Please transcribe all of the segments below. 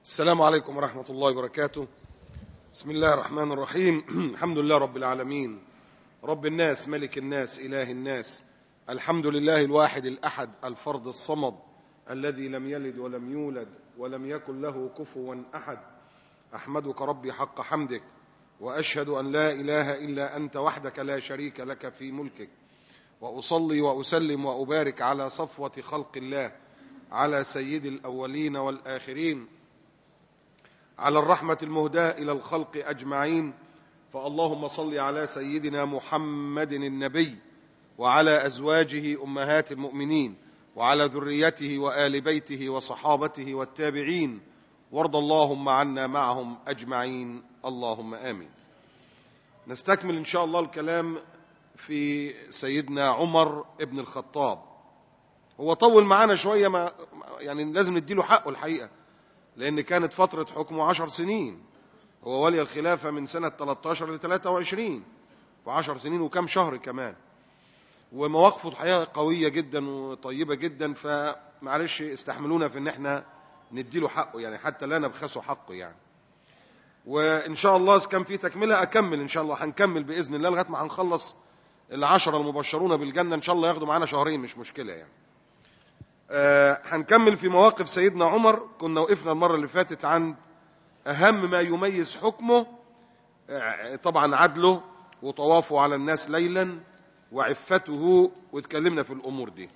السلام عليكم ورحمة الله وبركاته بسم الله الرحمن الرحيم الحمد لله رب العالمين رب الناس ملك الناس إله الناس الحمد لله الواحد الأحد الفرد الصمد الذي لم يلد ولم يولد ولم يكن له كفوا أحد أحمدك ربي حق حمدك وأشهد أن لا إله إلا أنت وحدك لا شريك لك في ملكك وأصلي وأسلم وأبارك على صفوة خلق الله على سيد الأولين والآخرين على الرحمة المهداة إلى الخلق أجمعين فاللهم صل على سيدنا محمد النبي وعلى أزواجه أمهات المؤمنين وعلى ذريته وآل بيته وصحابته والتابعين وارض اللهم عنا معهم أجمعين اللهم آمين نستكمل إن شاء الله الكلام في سيدنا عمر ابن الخطاب هو طول معانا شوية ما يعني لازم نديله حقه الحقيقة لأن كانت فترة حكمه عشر سنين هو ولي الخلافة من سنة 13 ل 23 وعشر سنين وكم شهر كمان ومواقفه الحقيقة قوية جدا وطيبة جدا فمعلش استحملونا في ان احنا نديله حقه يعني حتى لا نبخسه حقه يعني وان شاء الله كان في تكملة اكمل ان شاء الله هنكمل باذن الله لغايه ما هنخلص العشرة المبشرون بالجنة ان شاء الله ياخدوا معانا شهرين مش مشكلة يعني آه هنكمل في مواقف سيدنا عمر كنا وقفنا المرة اللي فاتت عند أهم ما يميز حكمه آه طبعا عدله وطوافه على الناس ليلا وعفته واتكلمنا في الأمور دي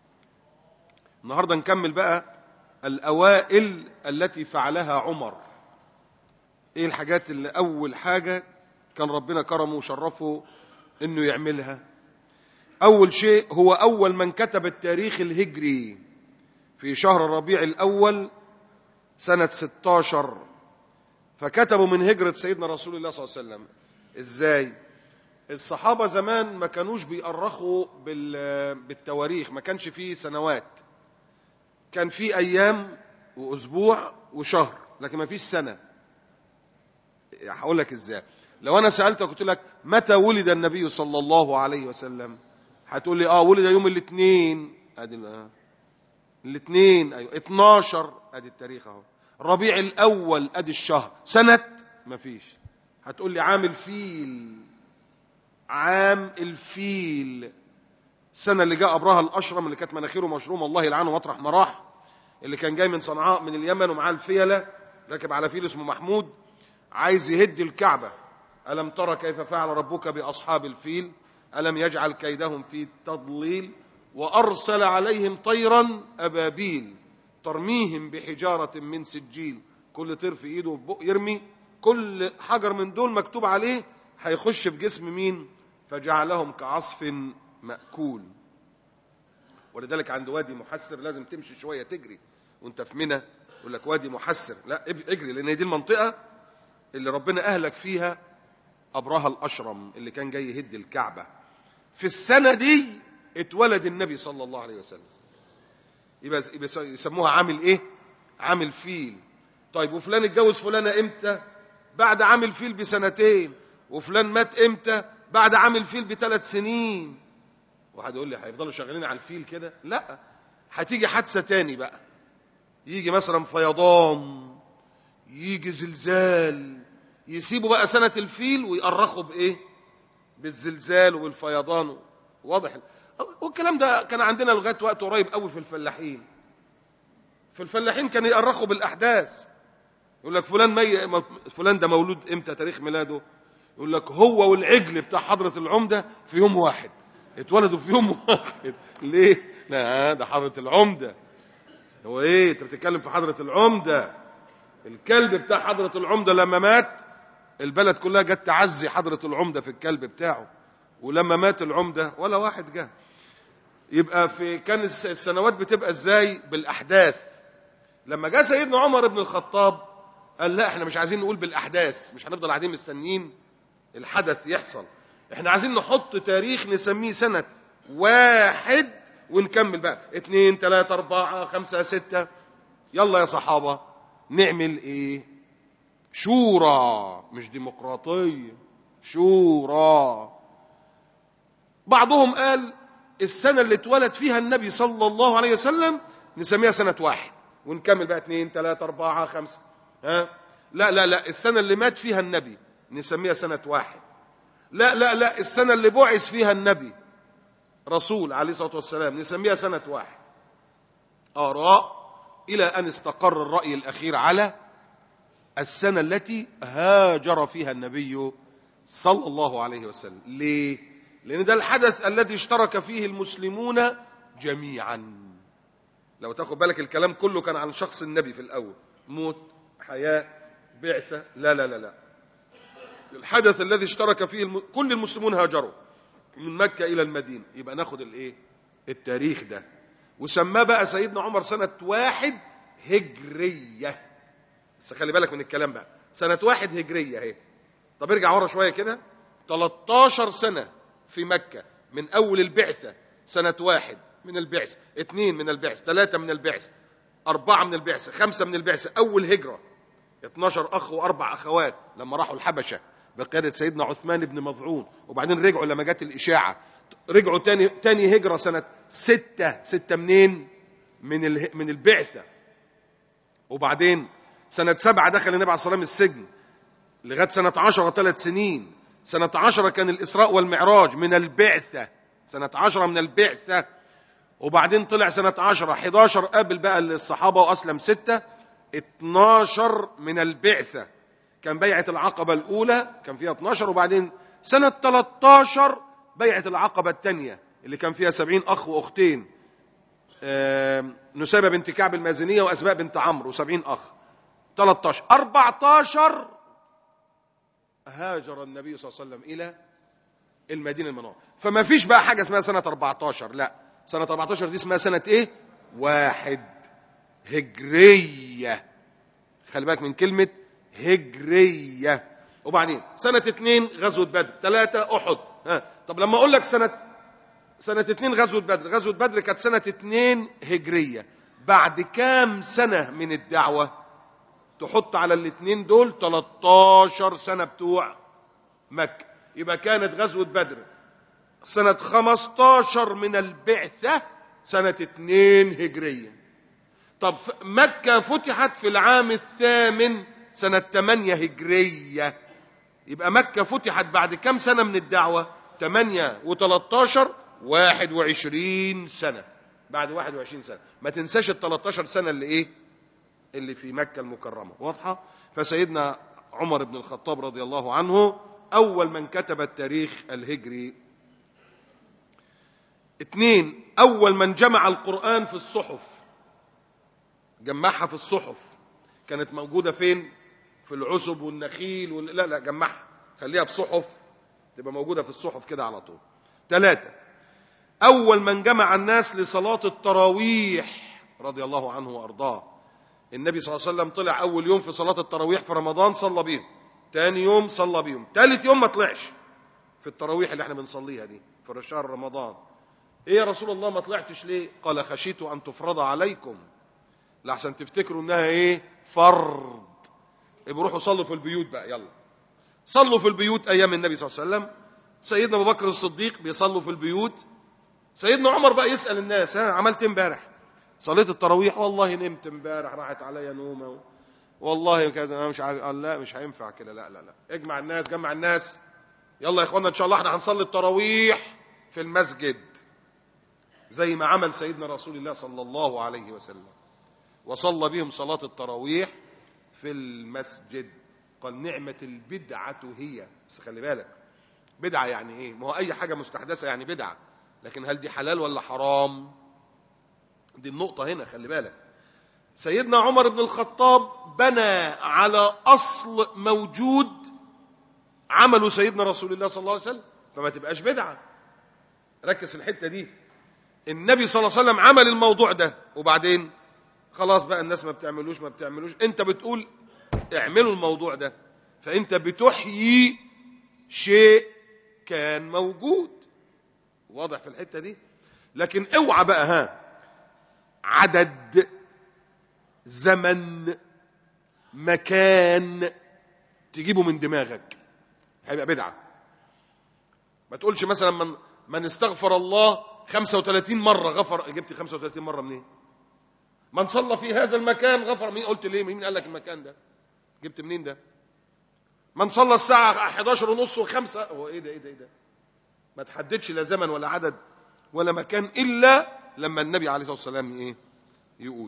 النهاردة نكمل بقى الأوائل التي فعلها عمر ايه الحاجات اللي أول حاجة كان ربنا كرمه وشرفه انه يعملها أول شيء هو أول من كتب التاريخ الهجري في شهر ربيع الأول سنة 16 فكتبوا من هجرة سيدنا رسول الله صلى الله عليه وسلم إزاي؟ الصحابة زمان ما كانوش بيأرخوا بالتواريخ ما كانش فيه سنوات كان فيه أيام وأسبوع وشهر لكن ما فيش سنة هقول لك إزاي لو أنا سألتك قلت لك متى ولد النبي صلى الله عليه وسلم هتقول لي اه ولد يوم الاثنين ادي آه. الاثنين ايوه 12 ادي التاريخ اهو ربيع الاول ادي الشهر سنه مفيش هتقول لي عام الفيل عام الفيل السنه اللي جاء ابرهه الاشرم اللي كانت مناخيره مشروم الله يلعنه مطرح ما راح اللي كان جاي من صنعاء من اليمن ومعاه الفيله راكب على فيل اسمه محمود عايز يهد الكعبه الم ترى كيف فعل ربك باصحاب الفيل ألم يجعل كيدهم في تضليل وأرسل عليهم طيرا أبابيل ترميهم بحجارة من سجيل كل طير في إيده بق يرمي كل حجر من دول مكتوب عليه هيخش في جسم مين فجعلهم كعصف مأكول ولذلك عند وادي محسر لازم تمشي شوية تجري وانت في منى يقول لك وادي محسر لا اجري لأن دي المنطقة اللي ربنا أهلك فيها أبرهة الأشرم اللي كان جاي يهد الكعبة في السنة دي اتولد النبي صلى الله عليه وسلم يبقى يسموها عامل ايه عامل فيل طيب وفلان اتجوز فلانة امتى بعد عامل فيل بسنتين وفلان مات امتى بعد عامل فيل بثلاث سنين واحد يقول لي هيفضلوا شغالين على الفيل كده لا هتيجي حادثة تاني بقى يجي مثلا فيضان يجي زلزال يسيبوا بقى سنة الفيل ويأرخوا بإيه بالزلزال وبالفيضان واضح والكلام ده كان عندنا لغاية وقت قريب قوي في الفلاحين في الفلاحين كانوا يأرخوا بالأحداث يقول لك فلان مي... فلان ده مولود امتى تاريخ ميلاده يقول لك هو والعجل بتاع حضرة العمدة في يوم واحد اتولدوا في يوم واحد ليه لا ده حضرة العمدة هو ايه انت بتتكلم في حضرة العمدة الكلب بتاع حضرة العمدة لما مات البلد كلها جت تعزي حضرة العمدة في الكلب بتاعه ولما مات العمدة ولا واحد جه يبقى في كان السنوات بتبقى ازاي بالاحداث لما جاء سيدنا عمر بن الخطاب قال لا احنا مش عايزين نقول بالاحداث مش هنفضل قاعدين مستنيين الحدث يحصل احنا عايزين نحط تاريخ نسميه سنة واحد ونكمل بقى اتنين تلاتة اربعة خمسة ستة يلا يا صحابة نعمل ايه شورى مش ديمقراطية شورى بعضهم قال السنة اللي اتولد فيها النبي صلى الله عليه وسلم نسميها سنة واحد ونكمل بقى اتنين تلاتة اربعة خمسة ها لا لا لا السنة اللي مات فيها النبي نسميها سنة واحد لا لا لا السنة اللي بعث فيها النبي رسول عليه الصلاة والسلام نسميها سنة واحد آراء إلى أن استقر الرأي الأخير على السنة التي هاجر فيها النبي صلى الله عليه وسلم ليه؟ لأن ده الحدث الذي اشترك فيه المسلمون جميعا لو تاخد بالك الكلام كله كان عن شخص النبي في الأول موت حياة بعثة لا لا لا لا الحدث الذي اشترك فيه الم... كل المسلمون هاجروا من مكة إلى المدينة يبقى ناخد الايه التاريخ ده وسماه بقى سيدنا عمر سنة واحد هجرية بس خلي بالك من الكلام بقى سنة واحد هجرية اهي طب ارجع ورا شوية كده 13 سنة في مكة من أول البعثة سنة واحد من البعث اثنين من البعث ثلاثة من البعث أربعة من البعث خمسة من البعث أول هجرة 12 أخ وأربع أخوات لما راحوا الحبشة بقيادة سيدنا عثمان بن مظعون وبعدين رجعوا لما جت الإشاعة رجعوا تاني, تاني هجرة سنة ستة ستة منين من, اله من البعثة وبعدين سنة سبعة دخل النبي عليه الصلاة والسلام السجن لغاية سنة عشرة ثلاث سنين سنة عشرة كان الإسراء والمعراج من البعثة سنة عشرة من البعثة وبعدين طلع سنة عشرة 11 قابل بقى الصحابة وأسلم ستة 12 من البعثة كان بيعة العقبة الأولى كان فيها 12 وبعدين سنة 13 بيعة العقبة الثانية اللي كان فيها 70 أخ وأختين نسيبة بنت كعب المازنية وأسماء بنت عمرو و70 أخ 13 14 هاجر النبي صلى الله عليه وسلم إلى المدينة المنورة فما فيش بقى حاجة اسمها سنة 14 لا سنة 14 دي اسمها سنة ايه واحد هجرية خلي بالك من كلمة هجرية وبعدين سنة اتنين غزوة بدر ثلاثة أحد ها. طب لما أقول لك سنة سنة اتنين غزوة بدر غزوة بدر كانت سنة اتنين هجرية بعد كام سنة من الدعوة تحط على الاتنين دول 13 سنة بتوع مكة يبقى كانت غزوة بدر سنة 15 من البعثة سنة 2 هجرية طب مكة فتحت في العام الثامن سنة 8 هجرية يبقى مكة فتحت بعد كم سنة من الدعوة 8 و13 21 سنة بعد 21 سنة ما تنساش ال 13 سنة اللي ايه اللي في مكة المكرمة واضحة فسيدنا عمر بن الخطاب رضي الله عنه أول من كتب التاريخ الهجري اثنين أول من جمع القرآن في الصحف جمعها في الصحف كانت موجودة فين في العسب والنخيل وال... لا لا جمعها خليها في صحف تبقى موجودة في الصحف كده على طول ثلاثة أول من جمع الناس لصلاة التراويح رضي الله عنه وأرضاه النبي صلى الله عليه وسلم طلع أول يوم في صلاة التراويح في رمضان صلى بيهم تاني يوم صلى بيهم تالت يوم ما طلعش في التراويح اللي احنا بنصليها دي في شهر رمضان ايه يا رسول الله ما طلعتش ليه قال خشيت ان تفرض عليكم لحسن تفتكروا انها ايه فرض يبقوا روحوا صلوا في البيوت بقى يلا صلوا في البيوت ايام النبي صلى الله عليه وسلم سيدنا ابو بكر الصديق بيصلوا في البيوت سيدنا عمر بقى يسال الناس ها عملت امبارح صليت التراويح والله نمت امبارح راحت عليا نومه والله كذا انا مش عارف قال لا مش هينفع كده لا لا لا اجمع الناس جمع الناس يلا يا اخوانا ان شاء الله احنا هنصلي التراويح في المسجد زي ما عمل سيدنا رسول الله صلى الله عليه وسلم وصلى بهم صلاة التراويح في المسجد قال نعمة البدعة هي بس خلي بالك بدعة يعني ايه ما هو اي حاجة مستحدثة يعني بدعة لكن هل دي حلال ولا حرام دي النقطة هنا خلي بالك سيدنا عمر بن الخطاب بنى على أصل موجود عمله سيدنا رسول الله صلى الله عليه وسلم فما تبقاش بدعة ركز في الحتة دي النبي صلى الله عليه وسلم عمل الموضوع ده وبعدين خلاص بقى الناس ما بتعملوش ما بتعملوش انت بتقول اعملوا الموضوع ده فانت بتحيي شيء كان موجود واضح في الحتة دي لكن اوعى بقى ها عدد زمن مكان تجيبه من دماغك هيبقى بدعة ما تقولش مثلا من من استغفر الله 35 مرة غفر جبت 35 مرة منين من صلى في هذا المكان غفر مين قلت ليه مين قال لك المكان ده جبت منين ده من صلى الساعة 11 ونص وخمسة هو ايه ده ايه ده ايه ده ما تحددش لا زمن ولا عدد ولا مكان إلا لما النبي عليه الصلاة والسلام ايه يقول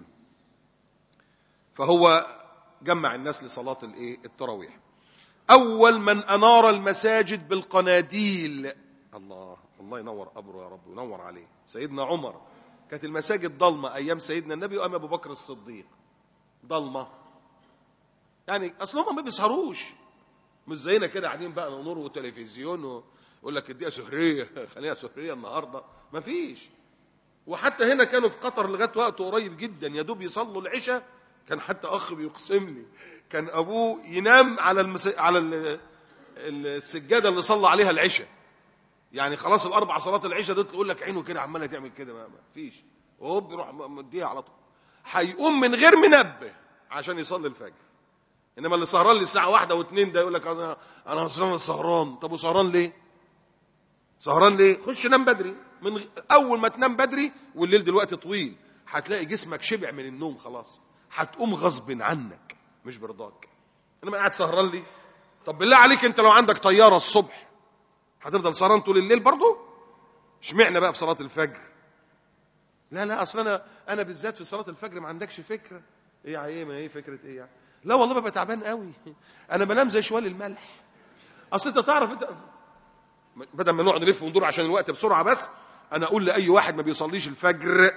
فهو جمع الناس لصلاة الايه التراويح أول من أنار المساجد بالقناديل الله الله ينور قبره يا رب وينور عليه سيدنا عمر كانت المساجد ضلمة أيام سيدنا النبي وأيام أبو بكر الصديق ضلمة يعني أصل هم ما بيسهروش مش زينا كده قاعدين بقى نور وتلفزيون ويقول لك اديها سهرية خليها سهرية النهاردة ما فيش وحتى هنا كانوا في قطر لغاية وقت قريب جدا يا دوب يصلوا العشاء كان حتى أخ بيقسم لي كان أبوه ينام على المس... على ال... السجادة اللي صلى عليها العشاء يعني خلاص الأربع صلاة العشاء دول تقول لك عينه كده عمالة تعمل كده ما ما فيش وهو بيروح مديها على طول هيقوم من غير منبه عشان يصلي الفجر انما اللي سهران للساعه واحدة واثنين ده يقول لك انا انا اصلا سهران طب وسهران ليه سهران ليه خش نام بدري من غ... اول ما تنام بدري والليل دلوقتي طويل هتلاقي جسمك شبع من النوم خلاص هتقوم غصب عنك مش برضاك انما قاعد سهران ليه طب بالله عليك انت لو عندك طياره الصبح هتفضل سهران طول الليل برضه اشمعنى بقى بصلاه الفجر لا لا اصل انا انا بالذات في صلاه الفجر ما عندكش فكره ايه يعني ايه ما ايه فكره ايه يعني لا والله ببقى تعبان قوي انا بنام زي شوال الملح اصل انت تعرف انت بدل ما نقعد نلف وندور عشان الوقت بسرعه بس انا اقول لاي واحد ما بيصليش الفجر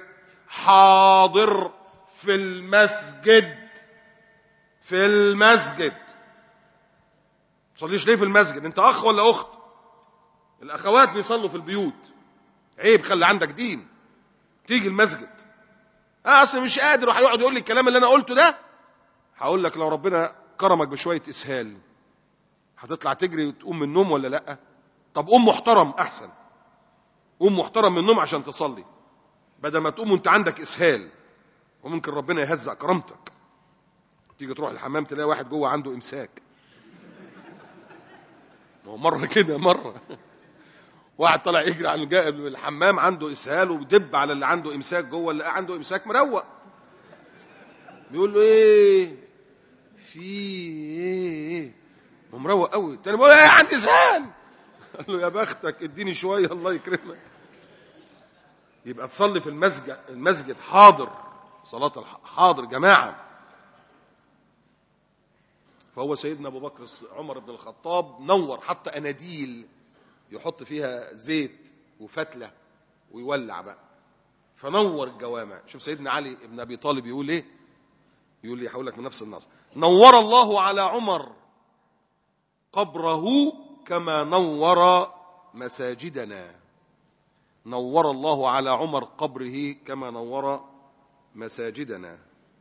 حاضر في المسجد في المسجد تصليش ليه في المسجد انت اخ ولا اخت الاخوات بيصلوا في البيوت عيب خلي عندك دين تيجي المسجد اه اصل مش قادر وهيقعد يقول لي الكلام اللي انا قلته ده هقول لك لو ربنا كرمك بشويه اسهال هتطلع تجري وتقوم من النوم ولا لا طب قوم محترم احسن قوم محترم من النوم عشان تصلي بدل ما تقوم وانت عندك اسهال وممكن ربنا يهزق كرامتك تيجي تروح الحمام تلاقي واحد جوه عنده امساك ما هو مره كده مره واحد طالع يجري على الحمام عنده اسهال ودب على اللي عنده امساك جوه اللي عنده امساك مروق بيقول له ايه في ايه مروق قوي التاني بيقول ايه عندي اسهال قال له يا بختك اديني شويه الله يكرمك يبقى تصلي في المسجد المسجد حاضر صلاه حاضر جماعه فهو سيدنا ابو بكر عمر بن الخطاب نور حط اناديل يحط فيها زيت وفتله ويولع بقى فنور الجوامع شوف سيدنا علي بن ابي طالب يقول ايه يقول لي هقول لك من نفس النص نور الله على عمر قبره كما نور مساجدنا نور الله على عمر قبره كما نور مساجدنا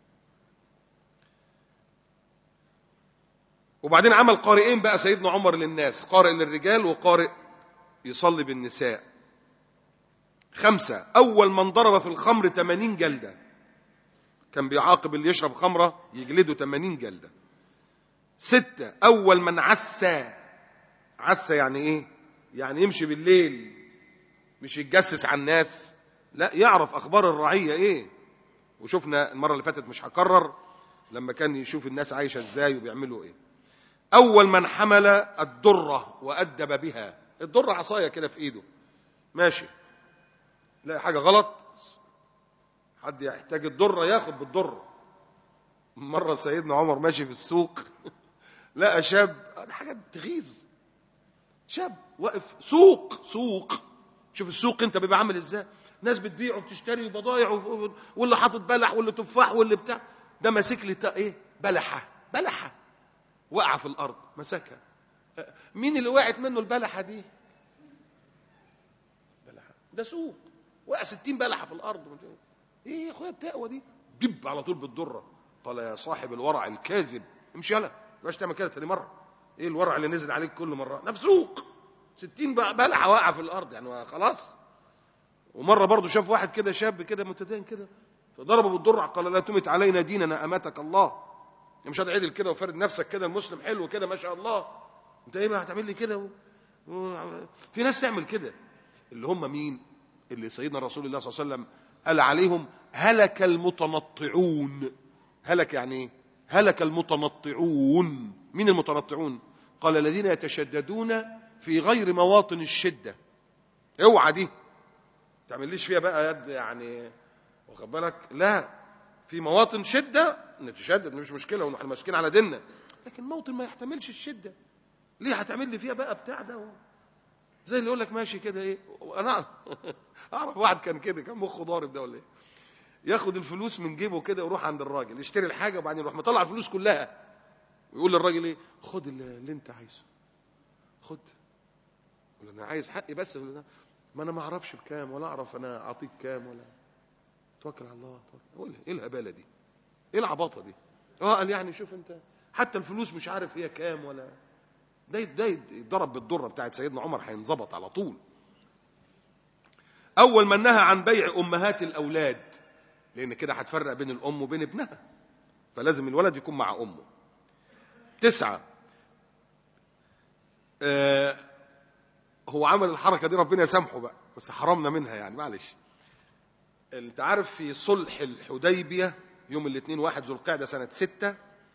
وبعدين عمل قارئين بقى سيدنا عمر للناس قارئ للرجال وقارئ يصلي بالنساء خمسة أول من ضرب في الخمر 80 جلدة كان بيعاقب اللي يشرب خمرة يجلده 80 جلدة ستة أول من عسى عسى يعني إيه يعني يمشي بالليل مش يتجسس على الناس لا يعرف أخبار الرعية إيه وشفنا المرة اللي فاتت مش هكرر لما كان يشوف الناس عايشة إزاي وبيعملوا إيه أول من حمل الدرة وأدب بها الدرة عصاية كده في إيده ماشي لا حاجة غلط حد يحتاج الدرة ياخد بالدرة مرة سيدنا عمر ماشي في السوق لقى شاب دي حاجة تغيظ شاب واقف سوق سوق شوف السوق انت بيبقى عامل ازاي ناس بتبيع وبتشتري بضايع واللي حاطط بلح واللي تفاح واللي بتاع ده ماسك لي ايه بلحه بلحه وقع في الارض مسكها مين اللي وقعت منه البلحه دي بلحه ده سوق وقع 60 بلحه في الارض ايه يا اخويا التقوى دي دب على طول بالدره قال يا صاحب الورع الكاذب امشي يلا مش تعمل كده تاني مره ايه الورع اللي نزل عليك كل مره ده سوق 60 بلحه واقعه في الارض يعني خلاص ومره برضه شاف واحد كده شاب كده متدين كده فضربه بالدرع قال لا تمت علينا ديننا اماتك الله مش هتعدل كده وفرد نفسك كده المسلم حلو كده ما شاء الله انت ايه بقى هتعمل لي كده و... و... في ناس تعمل كده اللي هم مين اللي سيدنا رسول الله صلى الله عليه وسلم قال عليهم هلك المتنطعون هلك يعني ايه هلك المتنطعون مين المتنطعون قال الذين يتشددون في غير مواطن الشدة اوعى دي تعمليش فيها بقى يد يعني واخد بالك لا في مواطن شدة نتشدد مش مشكلة ونحن ماسكين على ديننا لكن موطن ما يحتملش الشدة ليه هتعمل لي فيها بقى بتاع ده زي اللي يقول لك ماشي كده ايه انا اعرف واحد كان كده كان مخه ضارب ده ولا ايه ياخد الفلوس من جيبه كده ويروح عند الراجل يشتري الحاجه وبعدين يروح مطلع الفلوس كلها ويقول للراجل ايه خد اللي اللي انت عايزه خد يقول له انا عايز حقي بس يقول له ما انا ما اعرفش بكام ولا اعرف انا اعطيك كام ولا توكل على الله توكل قول ايه الهباله دي ايه العباطه دي اه قال يعني شوف انت حتى الفلوس مش عارف هي كام ولا ده ده يتضرب بالضره بتاعت سيدنا عمر هينظبط على طول اول من نهى عن بيع امهات الاولاد لان كده هتفرق بين الام وبين ابنها فلازم الولد يكون مع امه تسعة آه هو عمل الحركة دي ربنا يسامحه بقى بس حرمنا منها يعني معلش انت عارف في صلح الحديبية يوم الاثنين واحد ذو القعدة سنة ستة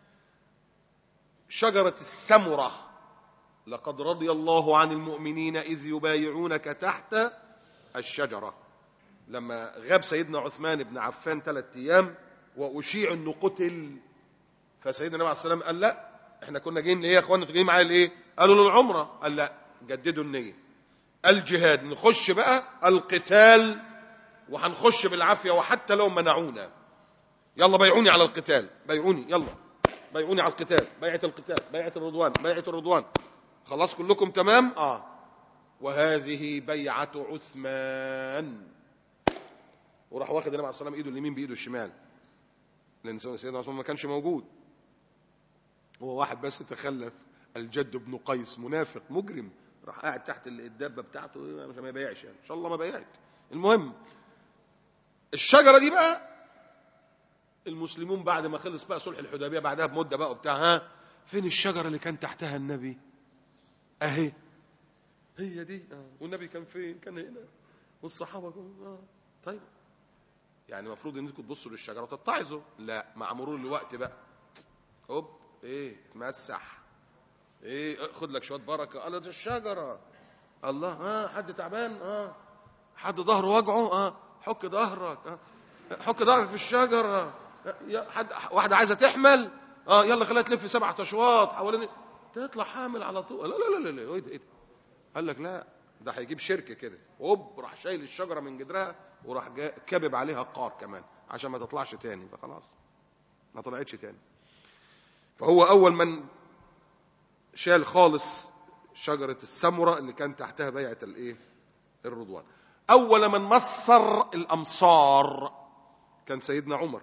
شجرة السمرة لقد رضي الله عن المؤمنين إذ يبايعونك تحت الشجرة لما غاب سيدنا عثمان بن عفان ثلاثة أيام وأشيع أنه قتل فسيدنا النبي عليه السلام قال لا احنا كنا جايين ليه يا اخوانا انتوا جايين معايا لايه؟ قالوا للعمره قال لا جددوا النيه الجهاد نخش بقى القتال وهنخش بالعافيه وحتى لو منعونا يلا بيعوني على القتال بيعوني يلا بيعوني على القتال بيعه القتال بيعه الرضوان بيعه الرضوان خلاص كلكم تمام اه وهذه بيعه عثمان وراح واخد النبي عليه الصلاه والسلام ايده اليمين بايده الشمال لان سيدنا عثمان ما كانش موجود هو واحد بس تخلف الجد بن قيس منافق مجرم راح قاعد تحت الدابه بتاعته مش ما يبيعش يعني ان شاء الله ما بيعت المهم الشجره دي بقى المسلمون بعد ما خلص بقى صلح الحديبيه بعدها بمده بقى وبتاع ها فين الشجره اللي كان تحتها النبي اهي هي دي آه. والنبي كان فين كان هنا والصحابه كانوا آه. طيب يعني المفروض انكم تبصوا للشجره وتتعظوا لا مع مرور الوقت بقى هوب ايه اتمسح ايه خد لك شويه بركه قال ده الشجره الله ها حد تعبان اه حد ظهره وجعه اه حك ظهرك اه حك ظهرك في الشجره يا حد واحده عايزه تحمل اه يلا خليها تلف سبعة اشواط حوالين تطلع حامل على طول لا لا لا لا ايه ده ايه ده قال لك لا ده هيجيب شركه كده هوب راح شايل الشجره من جدرها وراح كابب عليها قار كمان عشان ما تطلعش تاني فخلاص ما طلعتش تاني فهو أول من شال خالص شجرة السمرة اللي كان تحتها بيعة الإيه؟ الرضوان أول من مصر الأمصار كان سيدنا عمر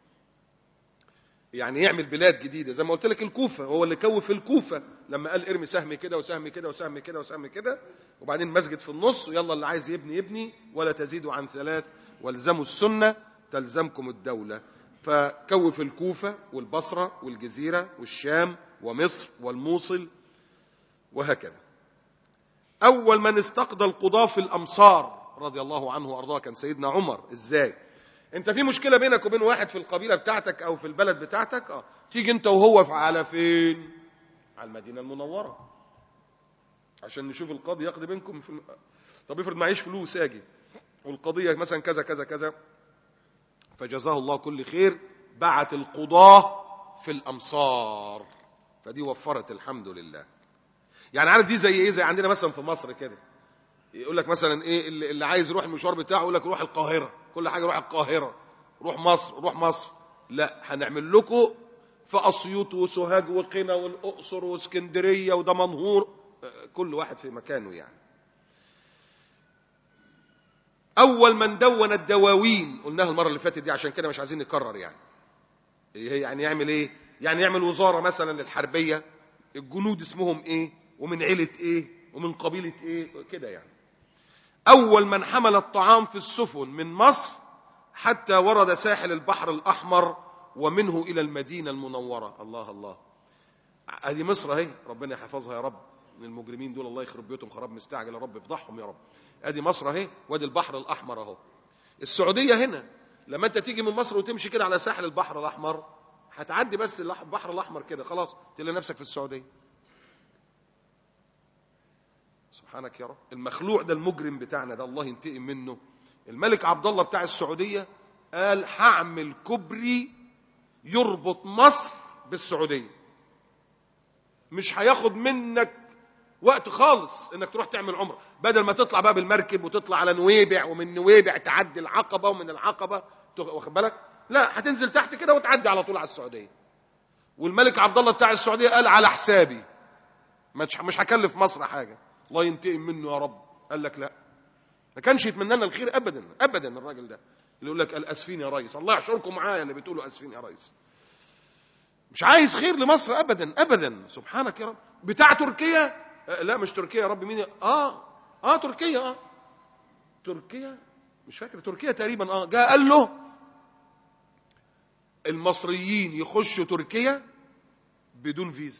يعني يعمل بلاد جديدة زي ما قلت لك الكوفة هو اللي كوف الكوفة لما قال ارمي سهم كده وسهم كده وسهم كده وسهم كده وبعدين مسجد في النص ويلا اللي عايز يبني يبني ولا تزيدوا عن ثلاث والزموا السنة تلزمكم الدولة فكوف الكوفة والبصرة والجزيرة والشام ومصر والموصل وهكذا أول من استقضى القضاة في الأمصار رضي الله عنه وأرضاه كان سيدنا عمر إزاي أنت في مشكلة بينك وبين واحد في القبيلة بتاعتك أو في البلد بتاعتك آه. تيجي أنت وهو على فين على المدينة المنورة عشان نشوف القاضي يقضي بينكم في الم... طب افرض معيش فلوس اجي والقضيه مثلا كذا كذا كذا فجزاه الله كل خير بعت القضاة في الأمصار فدي وفرت الحمد لله يعني عارف دي زي ايه زي عندنا مثلا في مصر كده يقول لك مثلا ايه اللي عايز يروح المشوار بتاعه يقول لك روح القاهرة كل حاجة روح القاهرة روح مصر روح مصر لا هنعمل لكم في أسيوط وسوهاج وقنا والأقصر واسكندرية ودمنهور كل واحد في مكانه يعني أول من دون الدواوين قلناها المرة اللي فاتت دي عشان كده مش عايزين نكرر يعني يعني يعمل إيه؟ يعني يعمل وزارة مثلا للحربية الجنود اسمهم إيه؟ ومن عيلة إيه؟ ومن قبيلة إيه؟ كده يعني أول من حمل الطعام في السفن من مصر حتى ورد ساحل البحر الأحمر ومنه إلى المدينة المنورة الله الله هذه مصر اهي ربنا يحفظها يا رب من المجرمين دول الله يخرب بيوتهم خراب مستعجل يا رب افضحهم يا رب ادي مصر اهي وادي البحر الاحمر اهو السعوديه هنا لما انت تيجي من مصر وتمشي كده على ساحل البحر الاحمر هتعدي بس الأح- البحر الاحمر كده خلاص تلاقي نفسك في السعوديه سبحانك يا رب المخلوع ده المجرم بتاعنا ده الله ينتقم منه الملك عبد الله بتاع السعوديه قال هعمل كوبري يربط مصر بالسعوديه مش هياخد منك وقت خالص انك تروح تعمل عمره بدل ما تطلع بقى بالمركب وتطلع على نويبع ومن نويبع تعدي العقبه ومن العقبه تغ- واخد بالك لا هتنزل تحت كده وتعدي على طول على السعوديه والملك عبد الله بتاع السعوديه قال على حسابي مش مش هكلف مصر حاجه الله ينتقم منه يا رب قال لك لا ما كانش يتمنى لنا الخير ابدا ابدا الراجل ده اللي يقول لك قال اسفين يا ريس الله يحشركم معايا اللي بتقولوا اسفين يا ريس مش عايز خير لمصر ابدا ابدا سبحانك يا رب بتاع تركيا آه، لا مش تركيا يا رب مين اه اه تركيا اه تركيا مش فاكر تركيا تقريبا اه جاء قال له المصريين يخشوا تركيا بدون فيزا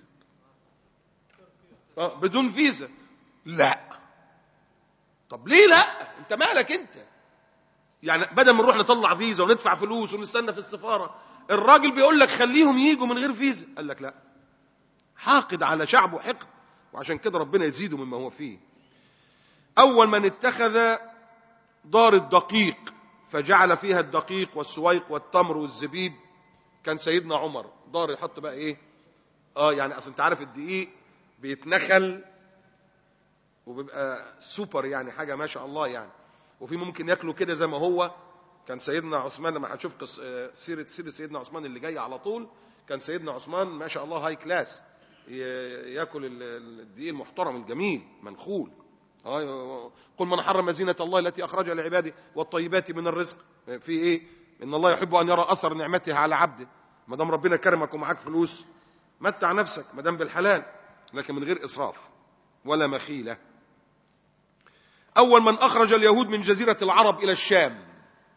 اه بدون فيزا لا طب ليه لا انت مالك انت يعني بدل ما نروح نطلع فيزا وندفع فلوس ونستنى في السفاره الراجل بيقول لك خليهم يجوا من غير فيزا قال لك لا حاقد على شعبه حقد وعشان كده ربنا يزيده مما هو فيه اول من اتخذ دار الدقيق فجعل فيها الدقيق والسويق والتمر والزبيب كان سيدنا عمر دار يحط بقى ايه اه يعني اصل انت عارف الدقيق بيتنخل وبيبقى سوبر يعني حاجه ما شاء الله يعني وفي ممكن ياكله كده زي ما هو كان سيدنا عثمان لما هتشوف قص... آه، سيره سيره سيدنا عثمان اللي جايه على طول كان سيدنا عثمان ما شاء الله هاي كلاس ي... ياكل ال- ال- الدقيق المحترم الجميل منخول آه، قل من حرم زينة الله التي أخرجها لعباده والطيبات من الرزق في إيه؟ إن الله يحب أن يرى أثر نعمته على عبده ما دام ربنا كرمك ومعاك فلوس متع نفسك ما دام بالحلال لكن من غير إسراف ولا مخيلة أول من أخرج اليهود من جزيرة العرب إلى الشام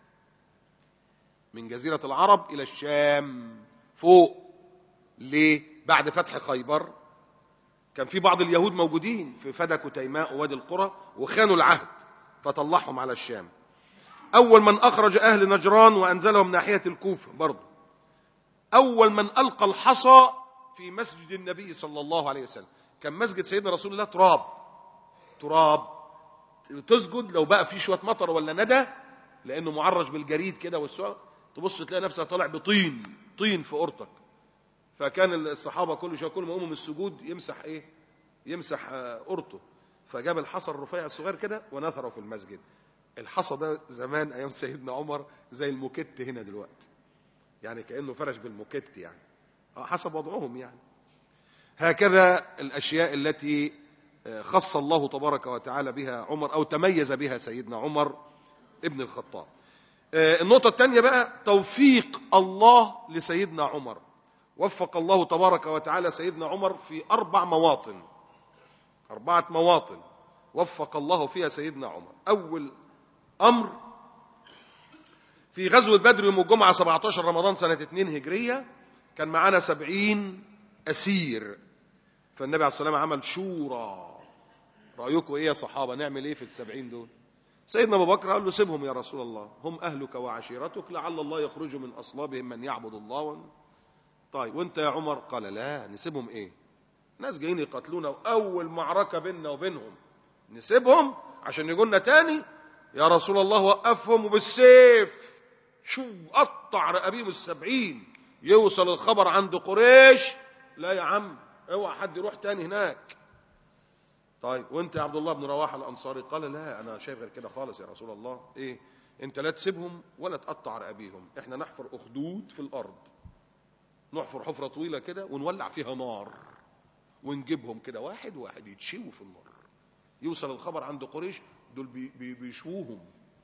من جزيرة العرب إلى الشام فوق ليه؟ بعد فتح خيبر كان في بعض اليهود موجودين في فدك وتيماء ووادي القرى وخانوا العهد فطلعهم على الشام أول من أخرج أهل نجران وأنزلهم ناحية الكوفة برضه أول من ألقى الحصى في مسجد النبي صلى الله عليه وسلم كان مسجد سيدنا رسول الله تراب تراب تسجد لو بقى فيه شويه مطر ولا ندى لانه معرج بالجريد كده والسوق تبص تلاقي نفسك طالع بطين طين في قرطك فكان الصحابه كل شويه كل ما يقوموا من السجود يمسح ايه يمسح آه، قرطه فجاب الحصى الرفيع الصغير كده ونثره في المسجد الحصى ده زمان ايام سيدنا عمر زي الموكيت هنا دلوقتي يعني كانه فرش بالموكيت يعني آه، حسب وضعهم يعني هكذا الاشياء التي آه، خص الله تبارك وتعالى بها عمر او تميز بها سيدنا عمر ابن الخطاب آه، النقطة الثانية بقى توفيق الله لسيدنا عمر وفق الله تبارك وتعالى سيدنا عمر في أربع مواطن أربعة مواطن وفق الله فيها سيدنا عمر أول أمر في غزوة بدر يوم الجمعة 17 رمضان سنة 2 هجرية كان معانا سبعين أسير فالنبي عليه الصلاة والسلام عمل شورى رأيكم إيه يا صحابة نعمل إيه في السبعين دول سيدنا أبو بكر قال له سيبهم يا رسول الله هم أهلك وعشيرتك لعل الله يخرج من أصلابهم من يعبد الله ون... طيب وانت يا عمر قال لا نسيبهم ايه ناس جايين يقتلونا واول معركه بيننا وبينهم نسيبهم عشان يقولنا تاني يا رسول الله وقفهم وبالسيف شو قطع رقابيهم السبعين يوصل الخبر عند قريش لا يا عم اوعى حد يروح تاني هناك طيب وانت يا عبد الله بن رواحه الانصاري قال لا انا شايف غير كده خالص يا رسول الله ايه انت لا تسيبهم ولا تقطع رقابيهم احنا نحفر اخدود في الارض نحفر حفرة طويلة كده ونولع فيها نار ونجيبهم كده واحد واحد يتشووا في النار يوصل الخبر عند قريش دول بي بي بيشووهم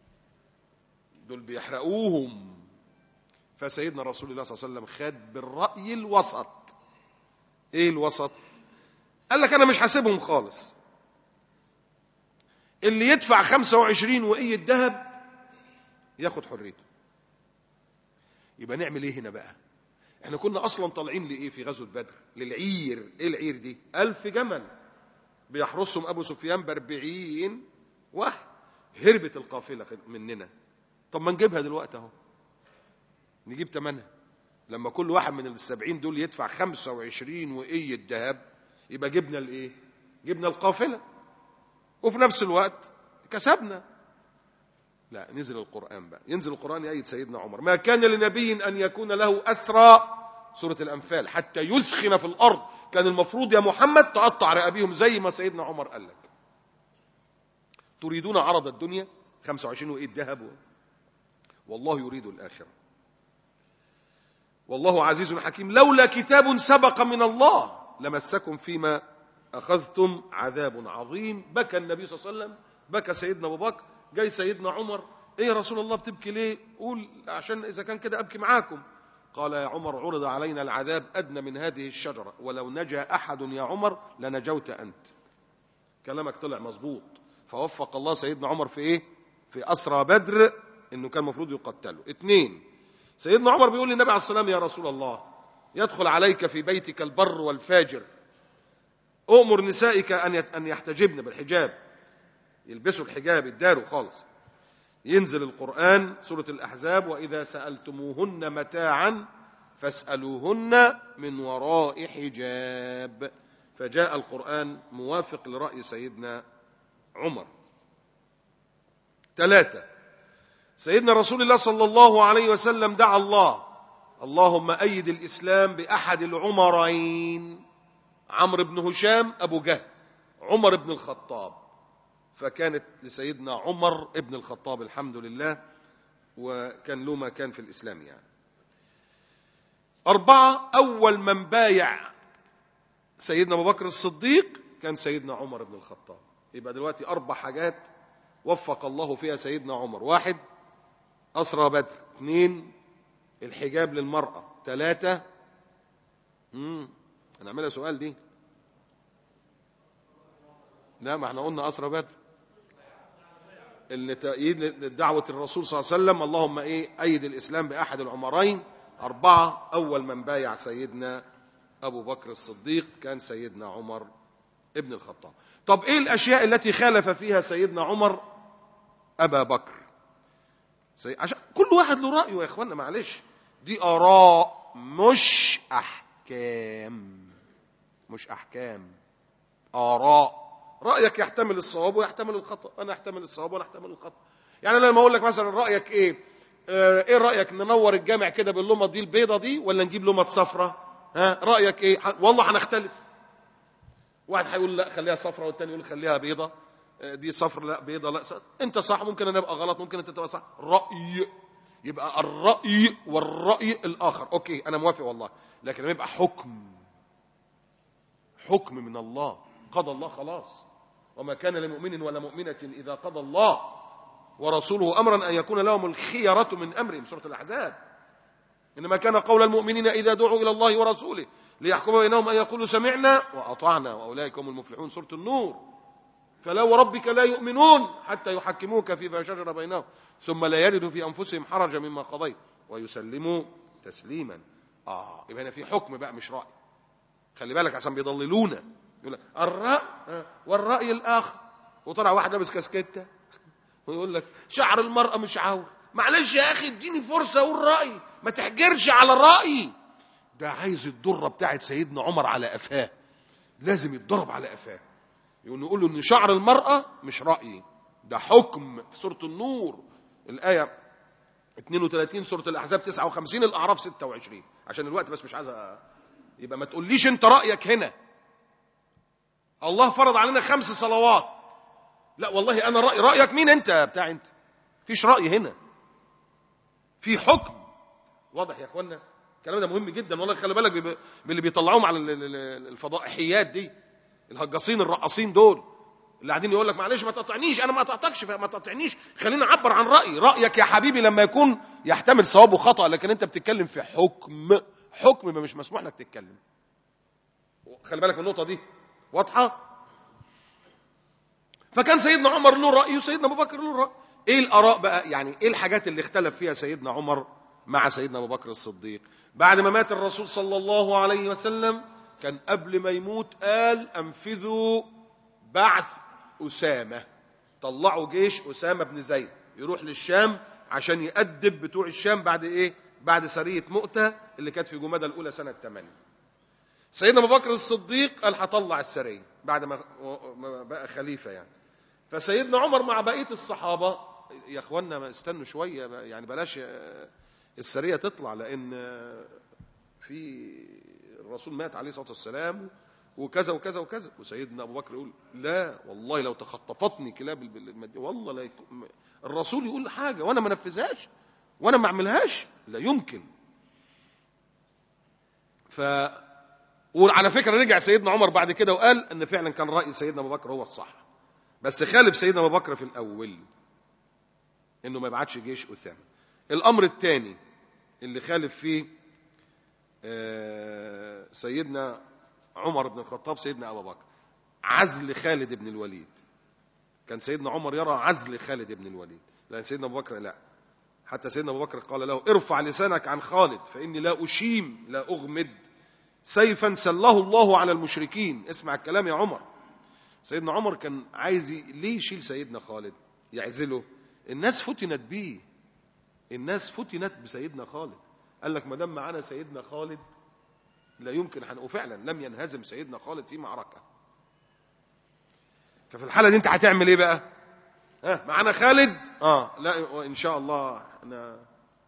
دول بيحرقوهم فسيدنا رسول الله صلى الله عليه وسلم خد بالرأي الوسط ايه الوسط قال لك انا مش هسيبهم خالص اللي يدفع 25 وقية ذهب ياخد حريته يبقى نعمل ايه هنا بقى احنا كنا اصلا طالعين لايه في غزوه بدر للعير ايه العير دي ألف جمل بيحرسهم ابو سفيان باربعين واحد هربت القافله مننا طب ما نجيبها دلوقتي اهو نجيب ثمنها لما كل واحد من السبعين دول يدفع خمسة وعشرين وإيه ذهب يبقى جبنا الإيه جبنا القافلة وفي نفس الوقت كسبنا لا نزل القرآن بقى ينزل القرآن يأيد سيدنا عمر ما كان لنبي أن يكون له أسرى سورة الأنفال حتى يثخن في الأرض كان المفروض يا محمد تقطع رقابيهم زي ما سيدنا عمر قال لك تريدون عرض الدنيا 25 وإيه الذهب والله يريد الآخرة والله عزيز حكيم لولا كتاب سبق من الله لمسكم فيما أخذتم عذاب عظيم بكى النبي صلى الله عليه وسلم بكى سيدنا أبو بكر جاي سيدنا عمر إيه يا رسول الله بتبكي ليه قول عشان إذا كان كده أبكي معاكم قال يا عمر عرض علينا العذاب أدنى من هذه الشجرة ولو نجا أحد يا عمر لنجوت أنت كلامك طلع مظبوط فوفق الله سيدنا عمر في إيه في أسرى بدر إنه كان المفروض يقتلوا اثنين سيدنا عمر بيقول للنبي عليه السلام يا رسول الله يدخل عليك في بيتك البر والفاجر أؤمر نسائك أن أن يحتجبن بالحجاب يلبسوا الحجاب يداروا خالص ينزل القرآن سورة الأحزاب وإذا سألتموهن متاعا فاسألوهن من وراء حجاب فجاء القرآن موافق لرأي سيدنا عمر ثلاثة سيدنا رسول الله صلى الله عليه وسلم دعا الله اللهم أيد الإسلام بأحد العمرين عمرو بن هشام أبو جهل عمر بن الخطاب فكانت لسيدنا عمر ابن الخطاب الحمد لله وكان له مكان في الإسلام يعني أربعة أول من بايع سيدنا أبو بكر الصديق كان سيدنا عمر بن الخطاب يبقى دلوقتي أربع حاجات وفق الله فيها سيدنا عمر واحد أسرى بدر اثنين الحجاب للمرأة ثلاثة امم هنعملها سؤال دي لا ما احنا قلنا أسرى بدر اللي تأييد لدعوة الرسول صلى الله عليه وسلم اللهم ايه أيد الإسلام بأحد العمرين أربعة أول من بايع سيدنا أبو بكر الصديق كان سيدنا عمر ابن الخطاب طب ايه الأشياء التي خالف فيها سيدنا عمر أبا بكر سي... عشان كل واحد له رأيه يا إخوانا معلش دي آراء مش أحكام مش أحكام آراء رأيك يحتمل الصواب ويحتمل الخطأ أنا أحتمل الصواب وأنا أحتمل الخطأ يعني أنا لما أقول لك مثلا رأيك إيه آه إيه رأيك ننور الجامع كده باللمض دي البيضة دي ولا نجيب لمض صفرة ها رأيك إيه والله هنختلف واحد هيقول لا خليها صفرة والتاني يقول خليها بيضة دي صفر لا بيضة لا صفر. انت صح ممكن انا ابقى غلط ممكن انت تبقى صح رأي يبقى الرأي والرأي الآخر أوكي أنا موافق والله لكن لما يبقى حكم حكم من الله قضى الله خلاص وما كان لمؤمن ولا مؤمنة إذا قضى الله ورسوله أمرا أن يكون لهم الخيرة من أمرهم سورة الأحزاب إنما كان قول المؤمنين إذا دعوا إلى الله ورسوله ليحكم بينهم أن يقولوا سمعنا وأطعنا وأولئك هم المفلحون سورة النور فلا وربك لا يؤمنون حتى يحكموك فيما شجر بينهم ثم لا يجدوا في أنفسهم حرجا مما قضيت ويسلموا تسليما آه يبقى هنا في حكم بقى مش رأي خلي بالك عشان بيضللونا يقول لك الرأي والرأي الآخر وطلع واحد لابس كاسكيته ويقول لك شعر المرأة مش عور معلش يا أخي اديني فرصة أقول رأيي ما تحجرش على الرأي ده عايز الضرة بتاعت سيدنا عمر على قفاه لازم يتضرب على قفاه نقول له ان شعر المرأة مش رأي ده حكم في سورة النور الآية 32 سورة الأحزاب 59 الأعراف 26 عشان الوقت بس مش عايز يبقى ما تقوليش انت رأيك هنا الله فرض علينا خمس صلوات لا والله أنا رأي رأيك مين أنت بتاع أنت فيش رأي هنا في حكم واضح يا أخوانا الكلام ده مهم جدا والله خلي بالك باللي بيطلعوهم على الفضائحيات دي الهجاصين الرقاصين دول اللي قاعدين يقول لك معلش ما تقطعنيش انا ما قطعتكش ما تقطعنيش خليني اعبر عن رايي رايك يا حبيبي لما يكون يحتمل صواب وخطا لكن انت بتتكلم في حكم حكم ما مش مسموح لك تتكلم خلي بالك من النقطه دي واضحه فكان سيدنا عمر له راي وسيدنا ابو بكر له راي ايه الاراء بقى يعني ايه الحاجات اللي اختلف فيها سيدنا عمر مع سيدنا ابو بكر الصديق بعد ما مات الرسول صلى الله عليه وسلم كان قبل ما يموت قال انفذوا بعث أسامة طلعوا جيش أسامة بن زيد يروح للشام عشان يأدب بتوع الشام بعد إيه بعد سرية مؤتة اللي كانت في جمادى الأولى سنة 8 سيدنا أبو بكر الصديق قال هطلع السرية بعد ما ما بقى خليفة يعني فسيدنا عمر مع بقية الصحابة يا اخوانا ما استنوا شوية يعني بلاش آه، السرية تطلع لأن آه، في الرسول مات عليه الصلاة والسلام وكذا وكذا وكذا وسيدنا أبو بكر يقول لا والله لو تخطفتني كلاب المدينة والله لا يكون الرسول يقول حاجة وأنا ما نفذهاش وأنا ما أعملهاش لا يمكن ف وعلى فكرة رجع سيدنا عمر بعد كده وقال أن فعلا كان رأي سيدنا أبو بكر هو الصح بس خالف سيدنا أبو بكر في الأول إنه ما يبعتش جيش أسامة الأمر الثاني اللي خالف فيه آه، سيدنا عمر بن الخطاب سيدنا أبو بكر عزل خالد بن الوليد كان سيدنا عمر يرى عزل خالد بن الوليد لأن سيدنا أبو بكر لا حتى سيدنا أبو بكر قال له ارفع لسانك عن خالد فإني لا أشيم لا أغمد سيفا سله الله على المشركين اسمع الكلام يا عمر سيدنا عمر كان عايز ي- ليه يشيل سيدنا خالد يعزله الناس فتنت بيه الناس فتنت بسيدنا خالد قال لك ما دام معانا سيدنا خالد لا يمكن حن... وفعلا لم ينهزم سيدنا خالد في معركه ففي الحاله دي انت هتعمل ايه بقى ها معانا خالد اه لا ان شاء الله انا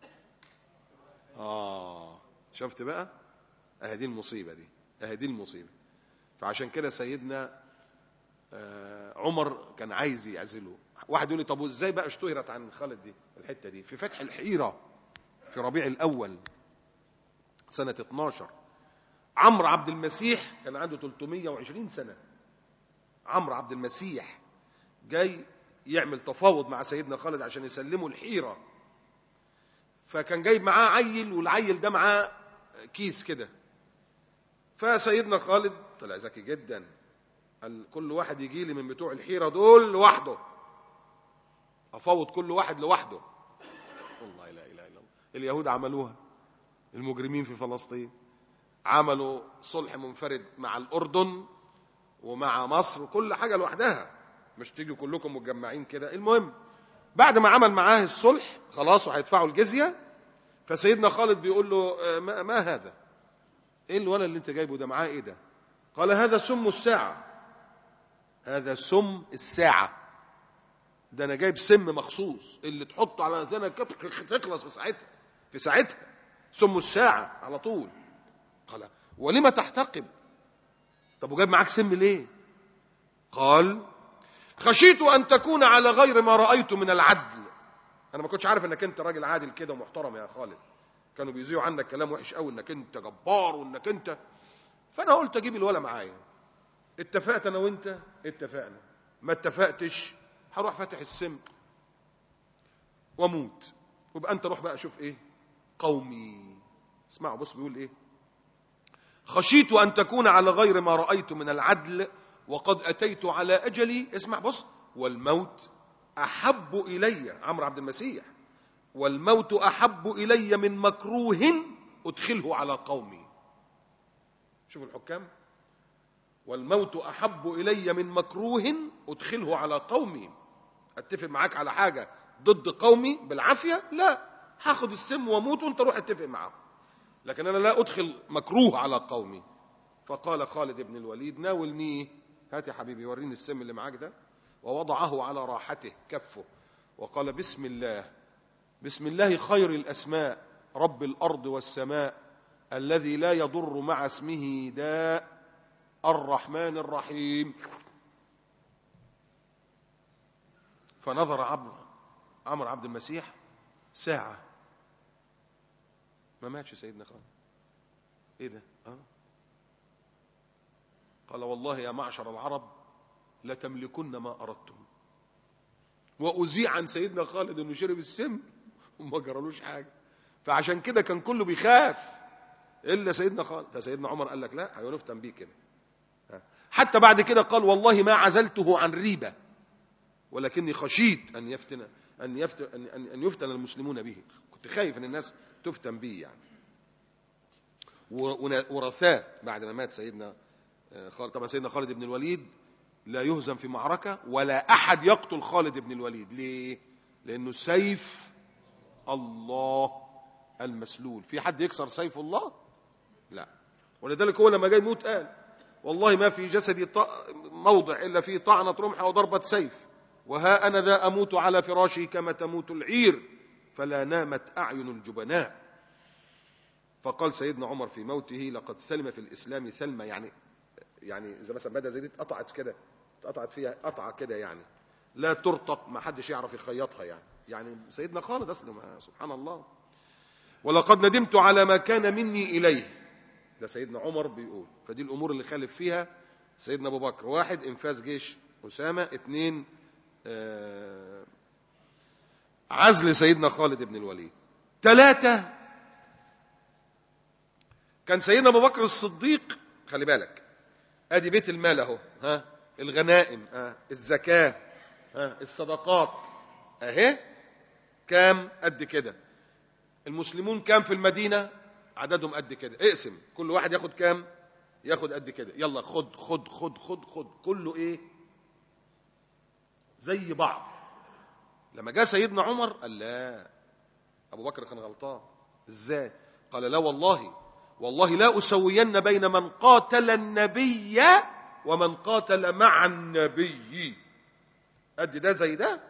اه شفت بقى اهي دي المصيبه دي اهي دي المصيبه فعشان كده سيدنا آه، عمر كان عايز يعزله واحد يقول لي طب ازاي بقى اشتهرت عن خالد دي الحته دي في فتح الحيره في ربيع الاول سنه 12 عمرو عبد المسيح كان عنده 320 سنه عمرو عبد المسيح جاي يعمل تفاوض مع سيدنا خالد عشان يسلموا الحيره فكان جايب معاه عيل والعيل ده معاه كيس كده فسيدنا خالد طلع ذكي جدا قال كل واحد يجي لي من بتوع الحيره دول لوحده افوض كل واحد لوحده والله لا اله الا الله اليهود عملوها المجرمين في فلسطين عملوا صلح منفرد مع الاردن ومع مصر وكل حاجه لوحدها مش تيجوا كلكم متجمعين كده المهم بعد ما عمل معاه الصلح خلاص وهيدفعوا الجزيه فسيدنا خالد بيقول له آه، ما, ما هذا ايه الولد اللي انت جايبه ده معاه ايه ده قال هذا سم الساعه هذا سم الساعه ده انا جايب سم مخصوص اللي تحطه على اذنك تخلص في ساعتها في ساعتها سم الساعه على طول قال ولم تحتقب طب وجايب معاك سم ليه قال خشيت ان تكون على غير ما رايت من العدل انا ما كنتش عارف انك انت راجل عادل كده ومحترم يا خالد كانوا بيذيعوا عنك كلام وحش قوي انك انت جبار وانك انت فانا قلت اجيب الولا معايا اتفقت انا وانت اتفقنا ما اتفقتش هروح فاتح السم واموت وبقى انت روح بقى شوف ايه قومي اسمعوا بص بيقول ايه خشيت ان تكون على غير ما رايت من العدل وقد اتيت على اجلي اسمع بص والموت احب الي عمرو عبد المسيح والموت احب الي من مكروه ادخله على قومي شوف الحكام والموت احب الي من مكروه ادخله على قومي اتفق معاك على حاجه ضد قومي بالعافيه لا هاخد السم واموت وانت روح اتفق معاهم لكن انا لا ادخل مكروه على قومي فقال خالد بن الوليد ناولني هات يا حبيبي وريني السم اللي معاك ده ووضعه على راحته كفه وقال بسم الله بسم الله خير الاسماء رب الارض والسماء الذي لا يضر مع اسمه داء الرحمن الرحيم فنظر عمرو عمرو عبد المسيح ساعة ما ماتش سيدنا خالد ايه ده آه. قال والله يا معشر العرب لتملكن ما أردتم وأذيع عن سيدنا خالد انه شرب السم وما جرالوش حاجة فعشان كده كان كله بيخاف الا سيدنا خالد فسيدنا عمر قال لك لا هينفتن بيه كده حتى بعد كده قال والله ما عزلته عن ريبة ولكني خشيت أن يفتن أن يفتن أن, أن يفتن المسلمون به كنت خايف أن الناس تفتن به يعني ورثاه بعد ما مات سيدنا خالد طبعا سيدنا خالد بن الوليد لا يهزم في معركة ولا أحد يقتل خالد بن الوليد ليه؟ لأنه سيف الله المسلول في حد يكسر سيف الله لا ولذلك هو لما جاي يموت قال والله ما في جسدي ط- موضع إلا فيه طعنة رمح وضربة سيف وها أنا ذا أموت على فراشي كما تموت العير فلا نامت أعين الجبناء فقال سيدنا عمر في موته لقد ثلم في الإسلام ثلمة يعني يعني إذا مثلا بدأ زي دي اتقطعت كده اتقطعت فيها قطعة كده يعني لا ترتق ما حدش يعرف يخيطها يعني يعني سيدنا خالد أسلم سبحان الله ولقد ندمت على ما كان مني إليه ده سيدنا عمر بيقول فدي الأمور اللي خالف فيها سيدنا أبو بكر واحد إنفاذ جيش أسامة اثنين آه عزل سيدنا خالد بن الوليد ثلاثة كان سيدنا أبو بكر الصديق خلي بالك ادي بيت المال اهو ها الغنائم ها الزكاه ها الصدقات اهي كام قد كده المسلمون كام في المدينه عددهم قد كده اقسم كل واحد ياخد كام ياخد قد كده يلا خد خد خد خد خد كله ايه زي بعض لما جاء سيدنا عمر قال لا ابو بكر كان غلطان ازاي قال لا والله والله لا اسوين بين من قاتل النبي ومن قاتل مع النبي قد ده زي ده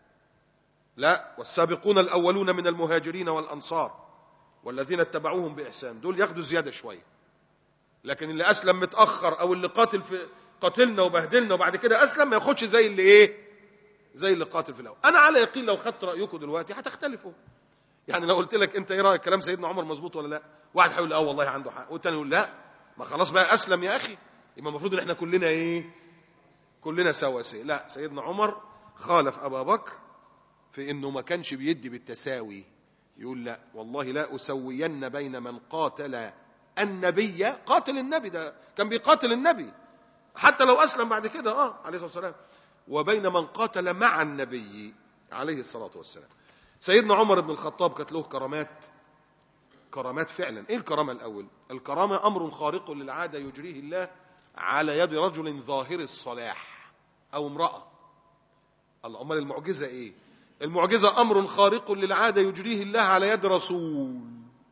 لا والسابقون الاولون من المهاجرين والانصار والذين اتبعوهم باحسان دول ياخدوا زياده شويه لكن اللي اسلم متاخر او اللي قاتل في قاتلنا وبهدلنا وبعد كده اسلم ما ياخدش زي اللي ايه زي اللي قاتل في الاول انا على يقين لو خدت رايكم دلوقتي هتختلفوا يعني لو قلت لك انت ايه رايك كلام سيدنا عمر مظبوط ولا لا واحد هيقول اه والله عنده حق والتاني يقول لا ما خلاص بقى اسلم يا اخي يبقى المفروض ان احنا كلنا ايه كلنا سواسية لا سيدنا عمر خالف ابا بكر في انه ما كانش بيدي بالتساوي يقول لا والله لا اسوين بين من قاتل النبي قاتل النبي ده كان بيقاتل النبي حتى لو اسلم بعد كده اه عليه الصلاه والسلام وبين من قاتل مع النبي عليه الصلاه والسلام سيدنا عمر بن الخطاب كانت له كرامات كرامات فعلا ايه الكرامه الاول الكرامه امر خارق للعاده يجريه الله على يد رجل ظاهر الصلاح او امراه الله امال المعجزه ايه المعجزه امر خارق للعاده يجريه الله على يد رسول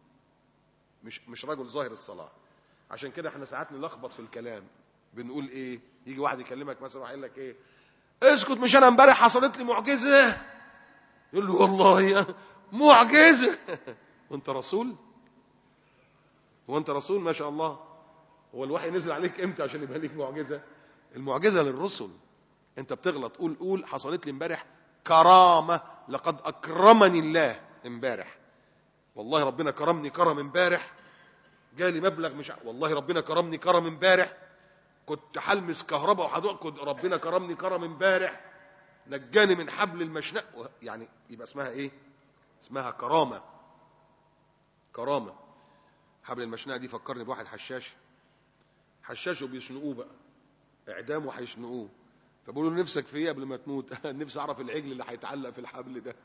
مش مش رجل ظاهر الصلاح عشان كده احنا ساعات نلخبط في الكلام بنقول ايه يجي واحد يكلمك مثلا ويقول لك ايه اسكت مش انا امبارح حصلت لي معجزه يقول له والله يا معجزه وانت رسول هو انت رسول ما شاء الله هو الوحي نزل عليك امتى عشان يبقى ليك معجزه المعجزه للرسل انت بتغلط قول قول حصلت لي امبارح كرامه لقد اكرمني الله امبارح والله ربنا كرمني كرم امبارح جالي مبلغ مش ع- والله ربنا كرمني كرم امبارح كنت حلمس كهرباء وحدوق كنت ربنا كرمني كرم امبارح نجاني من حبل المشنق يعني يبقى اسمها ايه اسمها كرامه كرامه حبل المشنقه دي فكرني بواحد حشاش حشاش وبيشنقوه بقى اعدام وهيشنقوه فبقولوا له نفسك في ايه قبل ما تموت نفسي اعرف العجل اللي هيتعلق في الحبل ده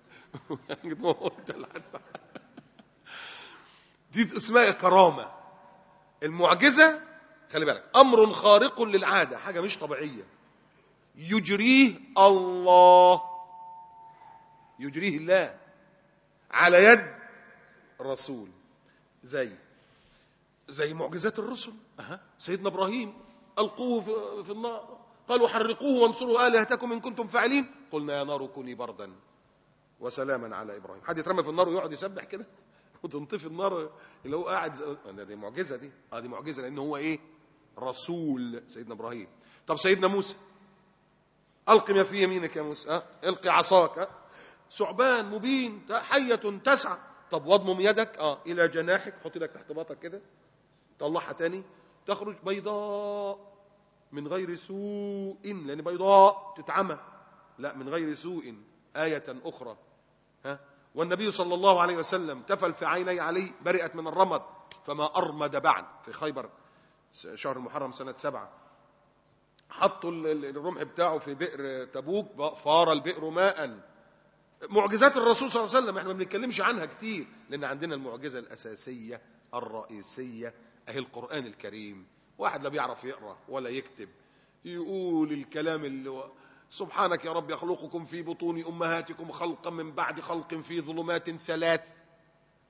دي اسمها كرامه المعجزه خلي بالك امر خارق للعاده حاجه مش طبيعيه يجريه الله يجريه الله على يد رسول زي زي معجزات الرسل أها. سيدنا ابراهيم القوه في- في النار قالوا حرقوه وانصروا الهتكم ان كنتم فاعلين قلنا يا نار كوني بردا وسلاما على ابراهيم حد يترمى في النار ويقعد يسبح كده وتنطفي النار اللي هو قاعد ده- دي معجزه دي اه دي معجزه لان هو ايه رسول سيدنا ابراهيم طب سيدنا موسى الق ما في يمينك يا موسى ها القي عصاك ها ثعبان مبين حيه تسعى طب واضمم يدك اه الى جناحك حط ايدك تحت باطك كده طلعها تاني تخرج بيضاء من غير سوء لان بيضاء تتعمى لا من غير سوء آية أخرى ها والنبي صلى الله عليه وسلم تفل في عيني علي برئت من الرمد فما أرمد بعد في خيبر شهر المحرم سنة سبعة حطوا ال- ال- الرمح بتاعه في بئر تبوك فار البئر ماء معجزات الرسول صلى الله عليه وسلم احنا ما بنتكلمش عنها كتير لان عندنا المعجزه الاساسيه الرئيسيه اهي القران الكريم واحد لا بيعرف يقرا ولا يكتب يقول الكلام اللي هو سبحانك يا رب يخلقكم في بطون امهاتكم خلقا من بعد خلق في ظلمات ثلاث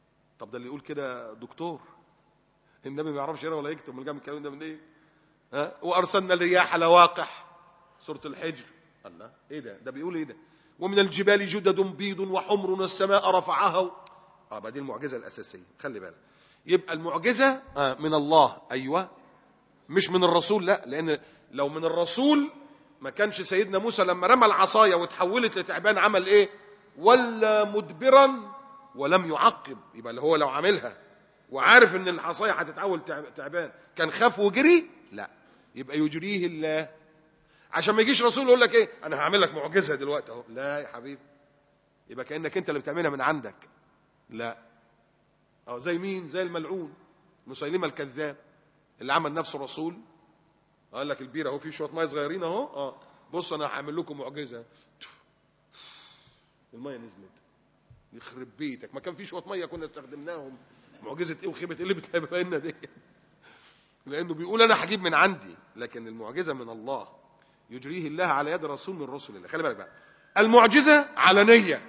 طب ده اللي يقول كده دكتور النبي ما يعرفش يقرا ولا يكتب من جاب الكلام ده من ايه ها وارسلنا الرياح لواقح سوره الحجر الله ايه ده ده بيقول ايه ده ومن الجبال جدد بيض وحمر والسماء رفعها و... اه بقى دي المعجزه الاساسيه خلي بالك يبقى المعجزه آه من الله ايوه مش من الرسول لا لان لو من الرسول ما كانش سيدنا موسى لما رمى العصايه وتحولت لتعبان عمل ايه ولا مدبرا ولم يعقب يبقى اللي هو لو عاملها وعارف ان العصايه هتتحول تعب- تعبان كان خاف وجري لا يبقى يجريه الله عشان ما يجيش رسول يقول لك ايه انا هعمل لك معجزه دلوقتي اهو لا يا حبيبي يبقى كانك انت اللي بتعملها من عندك لا اه زي مين زي الملعون مسيلمه الكذاب اللي عمل نفسه رسول قال لك البيره اهو في شويه ميه صغيرين اهو اه بص انا هعمل لكم معجزه الميه نزلت يخرب بيتك ما كان في شويه ميه كنا استخدمناهم معجزه ايه وخيبه ايه اللي بتبقى لنا دي لانه بيقول انا هجيب من عندي لكن المعجزه من الله يجريه الله على يد رسول من رسل الله خلي بالك بقى المعجزه علنيه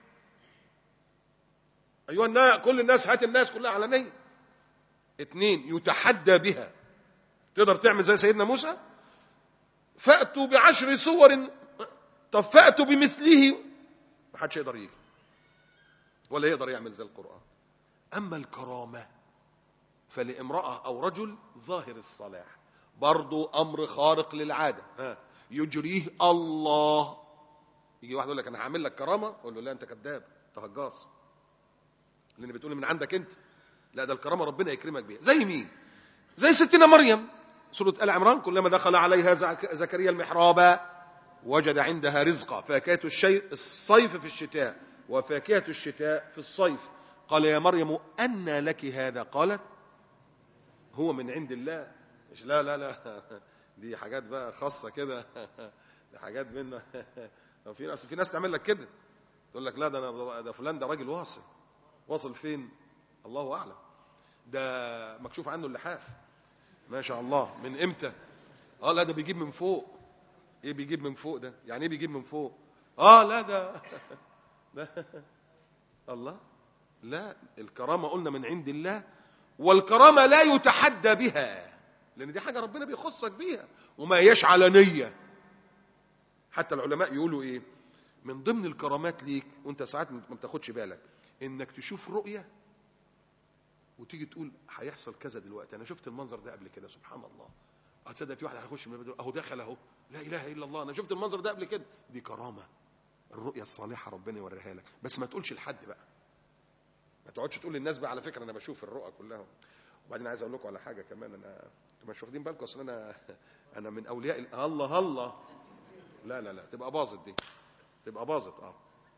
ايها الناس كل الناس هات الناس كلها علنيه اتنين يتحدى بها تقدر تعمل زي سيدنا موسى فأتوا بعشر صور طب فأتوا بمثله ما حدش يقدر يجي ولا يقدر يعمل زي القرآن أما الكرامة فلامرأة أو رجل ظاهر الصلاح برضو أمر خارق للعادة ها يجريه الله يجي واحد يقول لك أنا هعمل لك كرامة أقول له لا أنت كذاب أنت هجاص لأن بتقول من عندك أنت لا ده الكرامة ربنا يكرمك بيها زي مين زي ستنا مريم سورة آل عمران كلما دخل عليها زك- زكريا المحراب وجد عندها رزقا فاكهة الشيء الصيف في الشتاء وفاكهة الشتاء في الصيف قال يا مريم أن لك هذا قالت هو من عند الله مش لا لا لا دي حاجات بقى خاصة كده دي حاجات بينا في ناس في ناس تعمل لك كده تقول لك لا ده أنا ده فلان ده راجل واصل واصل فين الله أعلم ده مكشوف عنه اللحاف ما شاء الله من امتى اه لا ده بيجيب من فوق ايه بيجيب من فوق ده يعني ايه بيجيب من فوق اه لا ده ده الله لا الكرامه قلنا من عند الله والكرامه لا يتحدى بها لان دي حاجه ربنا بيخصك بيها وما هياش علنيه حتى العلماء يقولوا ايه من ضمن الكرامات ليك وانت ساعات ما بتاخدش بالك انك تشوف رؤيه وتيجي تقول هيحصل كذا دلوقتي انا شفت المنظر ده قبل كده سبحان الله هتصدق في واحد هيخش من الباب اهو دخل اهو لا اله الا الله انا شفت المنظر ده قبل كده دي كرامه الرؤيه الصالحه ربنا يوريها لك بس ما تقولش لحد بقى ما تقعدش تقول للناس بقى على فكره انا بشوف الرؤى كلها وبعدين عايز اقول لكم على حاجه كمان انا انتوا مش واخدين بالكم اصل انا انا من اولياء ال- الله الله لا لا لا تبقى باظت دي تبقى باظت اه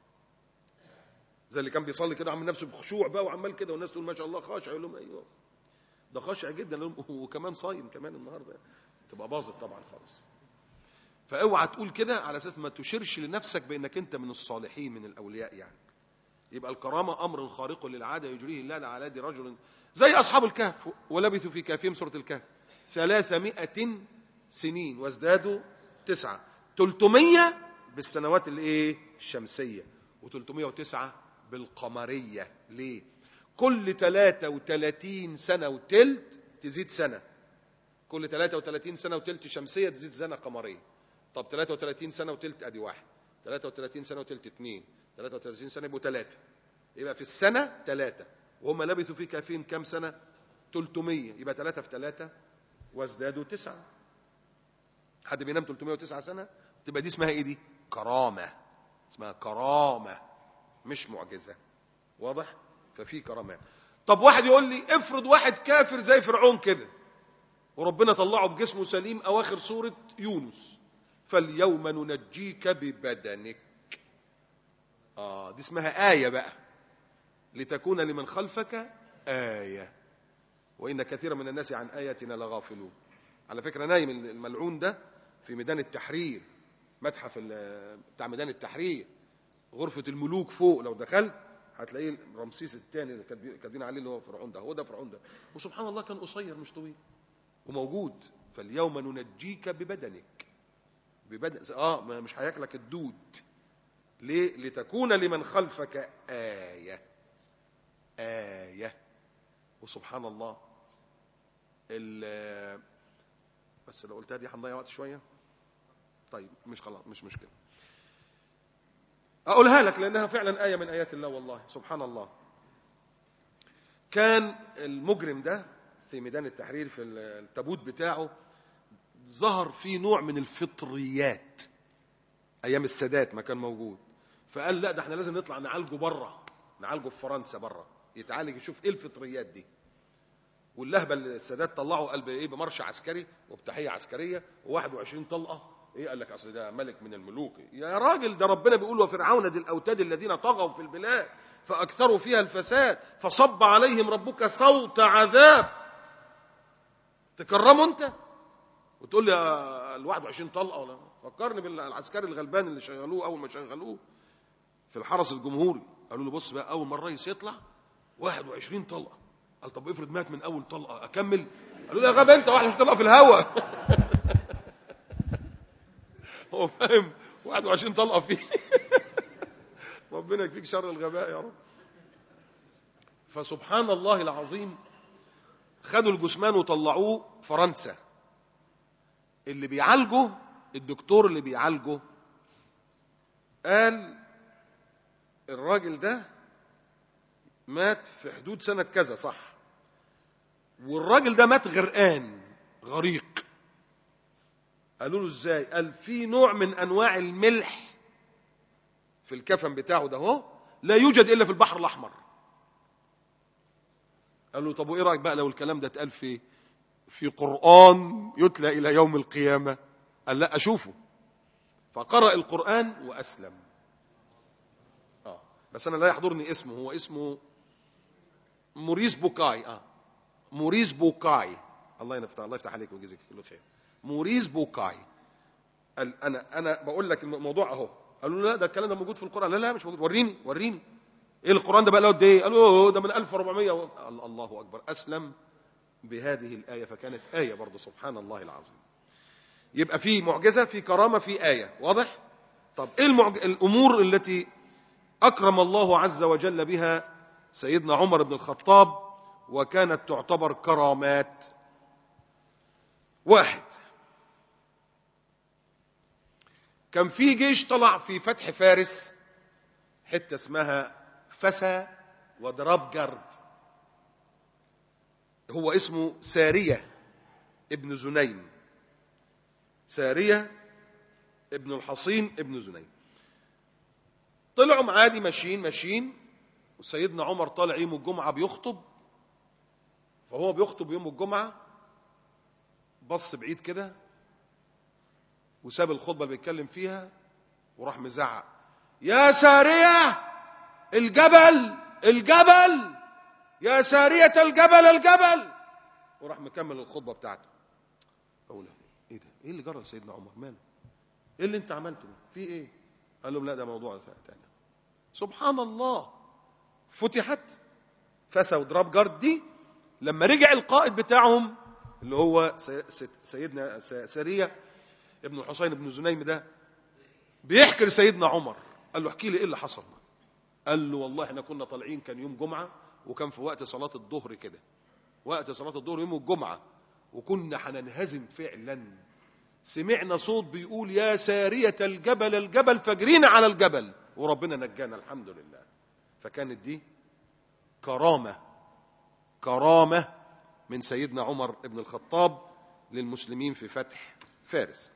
زي اللي كان بيصلي كده عامل نفسه بخشوع بقى وعمال كده والناس تقول ما شاء الله خاشع يقول لهم ايوه ده خاشع جدا يقول لهم وكمان صايم كمان النهارده تبقى باظت طبعا خالص فاوعى تقول كده على اساس ما تشيرش لنفسك بانك انت من الصالحين من الاولياء يعني يبقى الكرامه امر خارق للعاده يجريه الله على يد رجل زي اصحاب الكهف ولبثوا في كهفهم سوره الكهف ثلاثمائة سنين وازدادوا تسعة تلتمية بالسنوات الايه الشمسية و309 بالقمرية ليه كل 33 سنة وتلت تزيد سنة كل 33 سنة وتلت شمسية تزيد سنة قمرية طب 33 سنة وتلت ادي واحد 33 سنة وتلت اثنين 33 سنة يبقوا ثلاثة يبقى في السنة ثلاثة وهم لبثوا في كافين كام سنة 300 يبقى ثلاثة في ثلاثة وازدادوا تسعة حد بينام 309 سنة تبقى دي اسمها ايه دي كرامة اسمها كرامة مش معجزة واضح ففي كرامات طب واحد يقول لي افرض واحد كافر زي فرعون كده وربنا طلعه بجسمه سليم اواخر سورة يونس فاليوم ننجيك ببدنك اه دي اسمها آية بقى لتكون لمن خلفك آية وإن كثيرا من الناس عن آياتنا لغافلون على فكرة نايم الملعون ده في ميدان التحرير متحف ال- بتاع ميدان التحرير غرفة الملوك فوق لو دخلت هتلاقيه رمسيس الثاني اللي كاتبين- كاتبين عليه اللي هو فرعون ده هو ده فرعون ده وسبحان الله كان قصير مش طويل وموجود فاليوم ننجيك ببدنك ببدن اه ما مش هياكلك الدود ليه لتكون لمن خلفك آية آية وسبحان الله ال- بس لو قلتها دي هنضيع وقت شوية طيب مش خلاص مش مشكلة أقولها لك لأنها فعلا آية من آيات الله والله سبحان الله كان المجرم ده في ميدان التحرير في التابوت بتاعه ظهر فيه نوع من الفطريات ايام السادات ما كان موجود فقال لا ده احنا لازم نطلع نعالجه بره نعالجه في فرنسا بره يتعالج يشوف ايه الفطريات دي واللهبه اللي السادات طلعه قال بايه بمرش عسكري وبتحيه عسكريه و21 طلقه ايه قال لك اصل ده ملك من الملوك يا راجل ده ربنا بيقول وفرعون ذي الاوتاد الذين طغوا في البلاد فاكثروا فيها الفساد فصب عليهم ربك صوت عذاب تكرمه انت وتقول لي آه، ال 21 طلقه ولا فكرني بالعسكري الغلبان اللي شغلوه اول ما شغلوه في الحرس الجمهوري قالوا له بص بقى اول ما الرئيس يطلع 21 طلقه قال طب افرض مات من اول طلقه اكمل قالوا له يا غبي انت 21 طلقه في الهواء هو فاهم 21 طلقه فيه ربنا يكفيك شر الغباء يا رب فسبحان الله العظيم خدوا الجثمان وطلعوه فرنسا اللي بيعالجه الدكتور اللي بيعالجه قال الراجل ده مات في حدود سنة كذا صح والراجل ده مات غرقان غريق قالوا له ازاي قال في نوع من انواع الملح في الكفن بتاعه ده هو لا يوجد الا في البحر الاحمر قال له طب وايه رايك بقى لو الكلام ده اتقال في في قران يتلى الى يوم القيامه قال لا اشوفه فقرأ القرآن وأسلم آه. بس أنا لا يحضرني اسمه هو اسمه موريس بوكاي آه. موريس بوكاي الله يفتح الله يفتح عليك ويجزيك كل خير موريس بوكاي قال أنا أنا بقول لك الموضوع أهو قالوا له لا ده الكلام ده موجود في القرآن لا لا مش موجود وريني وريني ايه القرآن ده بقى له قد ايه؟ قالوا أوه، ده من 1400 و... الله أكبر أسلم بهذه الآية فكانت آية برضه سبحان الله العظيم يبقى في معجزة في كرامة في آية واضح طب إيه المعج... الأمور التي أكرم الله عز وجل بها سيدنا عمر بن الخطاب وكانت تعتبر كرامات واحد كان في جيش طلع في فتح فارس حتة اسمها فسا ودرابجرد هو اسمه سارية ابن زنيم سارية ابن الحصين ابن زنيم طلعوا عادي ماشيين ماشيين وسيدنا عمر طالع يوم الجمعة بيخطب فهو بيخطب يوم الجمعة بص بعيد كده وساب الخطبة اللي بيتكلم فيها وراح مزعق يا سارية الجبل الجبل يا سارية الجبل الجبل وراح مكمل الخطبة بتاعته أقول له ايه ده ايه اللي جرى لسيدنا عمر ماله ايه اللي انت عملته ده في ايه قال لهم لا ده موضوع تاني سبحان الله فتحت فسا ودراب جارد دي لما رجع القائد بتاعهم اللي هو سي- سيدنا س- سرية ابن الحسين بن زنيم ده بيحكي لسيدنا عمر قال له احكي لي ايه اللي حصل قال له والله احنا كنا طالعين كان يوم جمعة وكان في وقت صلاة الظهر كده وقت صلاة الظهر يوم الجمعة وكنا هننهزم فعلا سمعنا صوت بيقول يا سارية الجبل الجبل فجرينا على الجبل وربنا نجانا الحمد لله فكانت دي كرامة كرامة من سيدنا عمر بن الخطاب للمسلمين في فتح فارس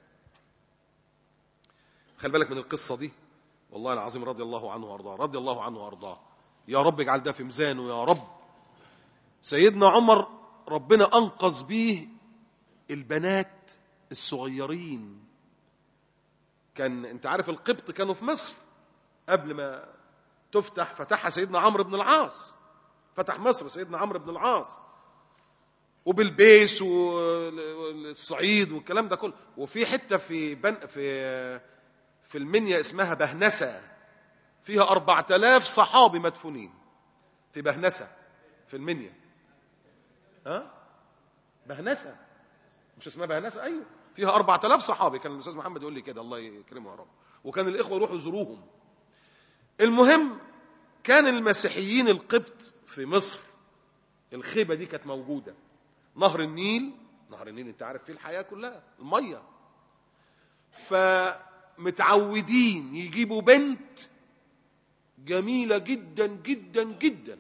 خلي بالك من القصة دي والله العظيم رضي الله عنه وارضاه رضي الله عنه وارضاه يا رب اجعل ده في ميزانه يا رب سيدنا عمر ربنا انقذ بيه البنات الصغيرين كان انت عارف القبط كانوا في مصر قبل ما تفتح فتحها سيدنا عمرو بن العاص فتح مصر سيدنا عمرو بن العاص وبالبيس والصعيد والكلام ده كله وفي حته في بن في في المنيا اسمها بهنسه فيها أربعة آلاف صحابي مدفونين في بهنسه في المنيا ها بهنسه مش اسمها بهنسه ايوه فيها 4000 صحابي كان الاستاذ محمد يقول لي كده الله يكرمه يا رب وكان الاخوه يروحوا يزوروهم المهم كان المسيحيين القبط في مصر الخيبة دي كانت موجودة نهر النيل نهر النيل انت عارف فيه الحياة كلها المية فمتعودين يجيبوا بنت جميلة جدا جدا جدا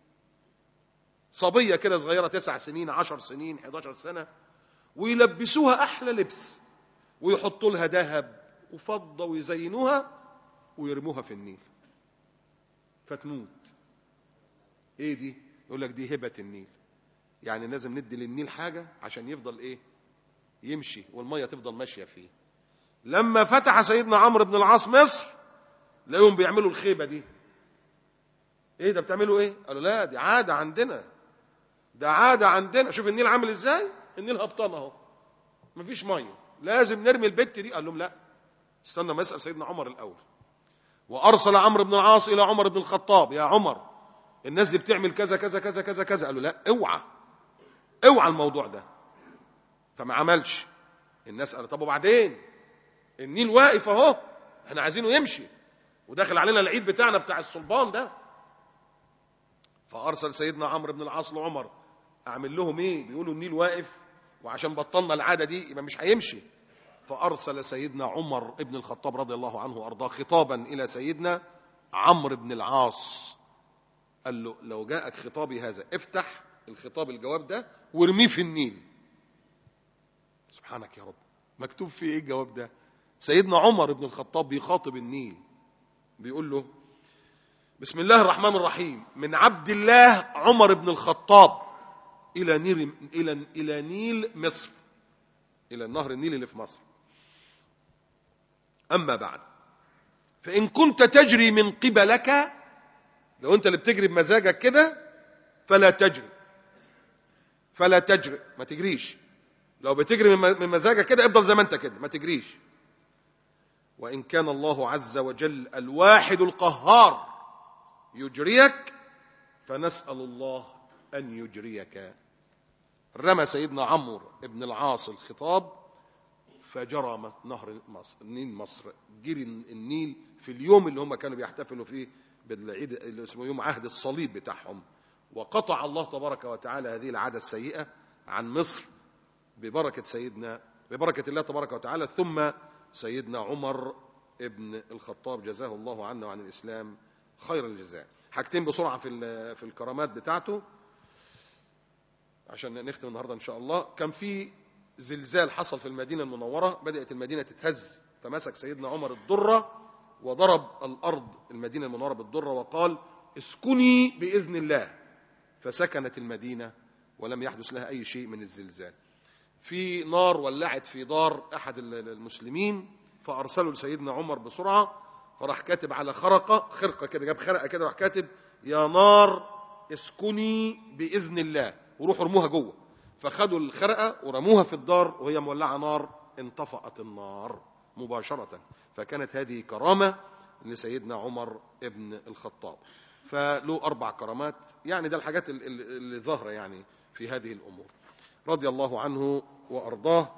صبية كده صغيرة تسع سنين عشر سنين 11 سنة ويلبسوها أحلى لبس ويحطوا لها ذهب وفضة ويزينوها ويرموها في النيل فتموت ايه دي يقول لك دي هبة النيل يعني لازم ندي للنيل حاجة عشان يفضل ايه يمشي والمية تفضل ماشية فيه لما فتح سيدنا عمرو بن العاص مصر لقيهم بيعملوا الخيبة دي ايه ده بتعملوا ايه قالوا لا دي عادة عندنا ده عادة عندنا شوف النيل عامل ازاي النيل هبطان اهو مفيش مية لازم نرمي البت دي قال لهم لا استنى ما اسال سيدنا عمر الاول وارسل عمرو بن العاص الى عمر بن الخطاب يا عمر الناس دي بتعمل كذا كذا كذا كذا كذا قالوا لا اوعى اوعى الموضوع ده فما عملش الناس قالوا طب وبعدين النيل واقف اهو احنا عايزينه يمشي وداخل علينا العيد بتاعنا بتاع الصلبان ده فارسل سيدنا عمرو بن العاص لعمر اعمل لهم ايه بيقولوا النيل واقف وعشان بطلنا العاده دي يبقى مش هيمشي فارسل سيدنا عمر بن الخطاب رضي الله عنه وارضاه خطابا الى سيدنا عمرو بن العاص قال له لو جاءك خطابي هذا افتح الخطاب الجواب ده وارميه في النيل سبحانك يا رب مكتوب فيه ايه الجواب ده سيدنا عمر بن الخطاب بيخاطب النيل بيقول له بسم الله الرحمن الرحيم من عبد الله عمر بن الخطاب الى نيل الى الى نيل مصر الى نهر النيل اللي في مصر اما بعد فان كنت تجري من قبلك لو انت اللي بتجري بمزاجك كده فلا تجري فلا تجري ما تجريش لو بتجري من مزاجك كده افضل زي ما انت كده ما تجريش وان كان الله عز وجل الواحد القهار يجريك فنسال الله ان يجريك رمى سيدنا عمرو بن العاص الخطاب فجرى نهر مصر النيل مصر جري النيل في اليوم اللي هم كانوا بيحتفلوا فيه بالعيد اللي اسمه يوم عهد الصليب بتاعهم وقطع الله تبارك وتعالى هذه العادة السيئة عن مصر ببركة سيدنا ببركة الله تبارك وتعالى ثم سيدنا عمر ابن الخطاب جزاه الله عنا وعن الإسلام خير الجزاء حاجتين بسرعة في في الكرامات بتاعته عشان نختم النهارده ان شاء الله كان في زلزال حصل في المدينه المنوره بدات المدينه تتهز فمسك سيدنا عمر الدره وضرب الارض المدينه المنوره بالدره وقال اسكني باذن الله فسكنت المدينه ولم يحدث لها اي شيء من الزلزال في نار ولعت في دار احد المسلمين فارسلوا لسيدنا عمر بسرعه فراح كاتب على خرقه خرقه كده جاب خرقه كده راح كاتب يا نار اسكني باذن الله وروحوا ارموها جوه فخدوا الخرقه ورموها في الدار وهي مولعه نار انطفأت النار مباشرة فكانت هذه كرامة لسيدنا عمر ابن الخطاب فله أربع كرامات يعني ده الحاجات اللي ظاهرة يعني في هذه الأمور رضي الله عنه وأرضاه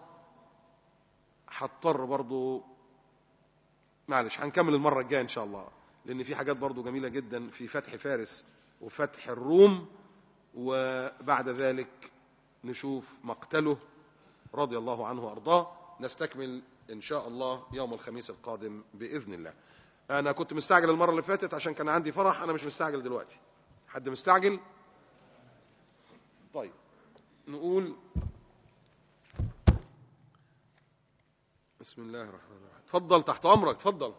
هضطر برضو معلش هنكمل المرة الجاية إن شاء الله لأن في حاجات برضو جميلة جدا في فتح فارس وفتح الروم وبعد ذلك نشوف مقتله رضي الله عنه وأرضاه نستكمل إن شاء الله يوم الخميس القادم بإذن الله أنا كنت مستعجل المرة اللي فاتت عشان كان عندي فرح أنا مش مستعجل دلوقتي حد مستعجل طيب نقول بسم الله الرحمن الرحيم تفضل تحت أمرك تفضل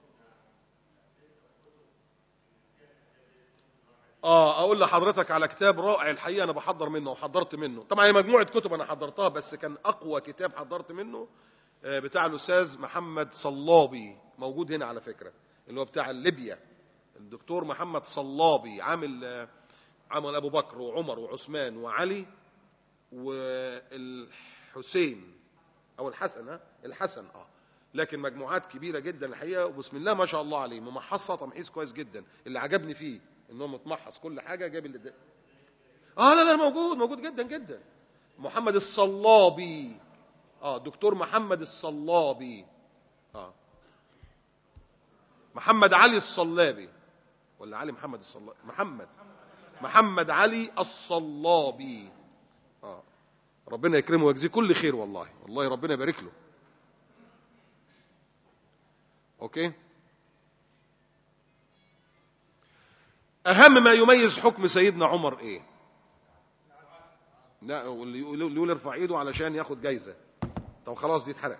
اه اقول لحضرتك على كتاب رائع الحقيقه انا بحضر منه وحضرت منه طبعا هي مجموعه كتب انا حضرتها بس كان اقوى كتاب حضرت منه بتاع الاستاذ محمد صلابي موجود هنا على فكره اللي هو بتاع ليبيا الدكتور محمد صلابي عامل عمل ابو بكر وعمر وعثمان وعلي والحسين او الحسن ها الحسن اه لكن مجموعات كبيره جدا الحقيقه وبسم الله ما شاء الله عليه ممحصه تمحيص كويس جدا اللي عجبني فيه ان هو متمحص كل حاجه جاب اللي ده. اه لا لا موجود موجود جدا جدا محمد الصلابي اه دكتور محمد الصلابي اه محمد علي الصلابي ولا علي محمد الصلابي محمد محمد علي الصلابي آه. ربنا يكرمه ويجزيه كل خير والله والله ربنا يبارك له اوكي اهم ما يميز حكم سيدنا عمر ايه لا واللي يقول اللي يقول ارفع ايده علشان ياخد جايزه طب خلاص دي اتحرق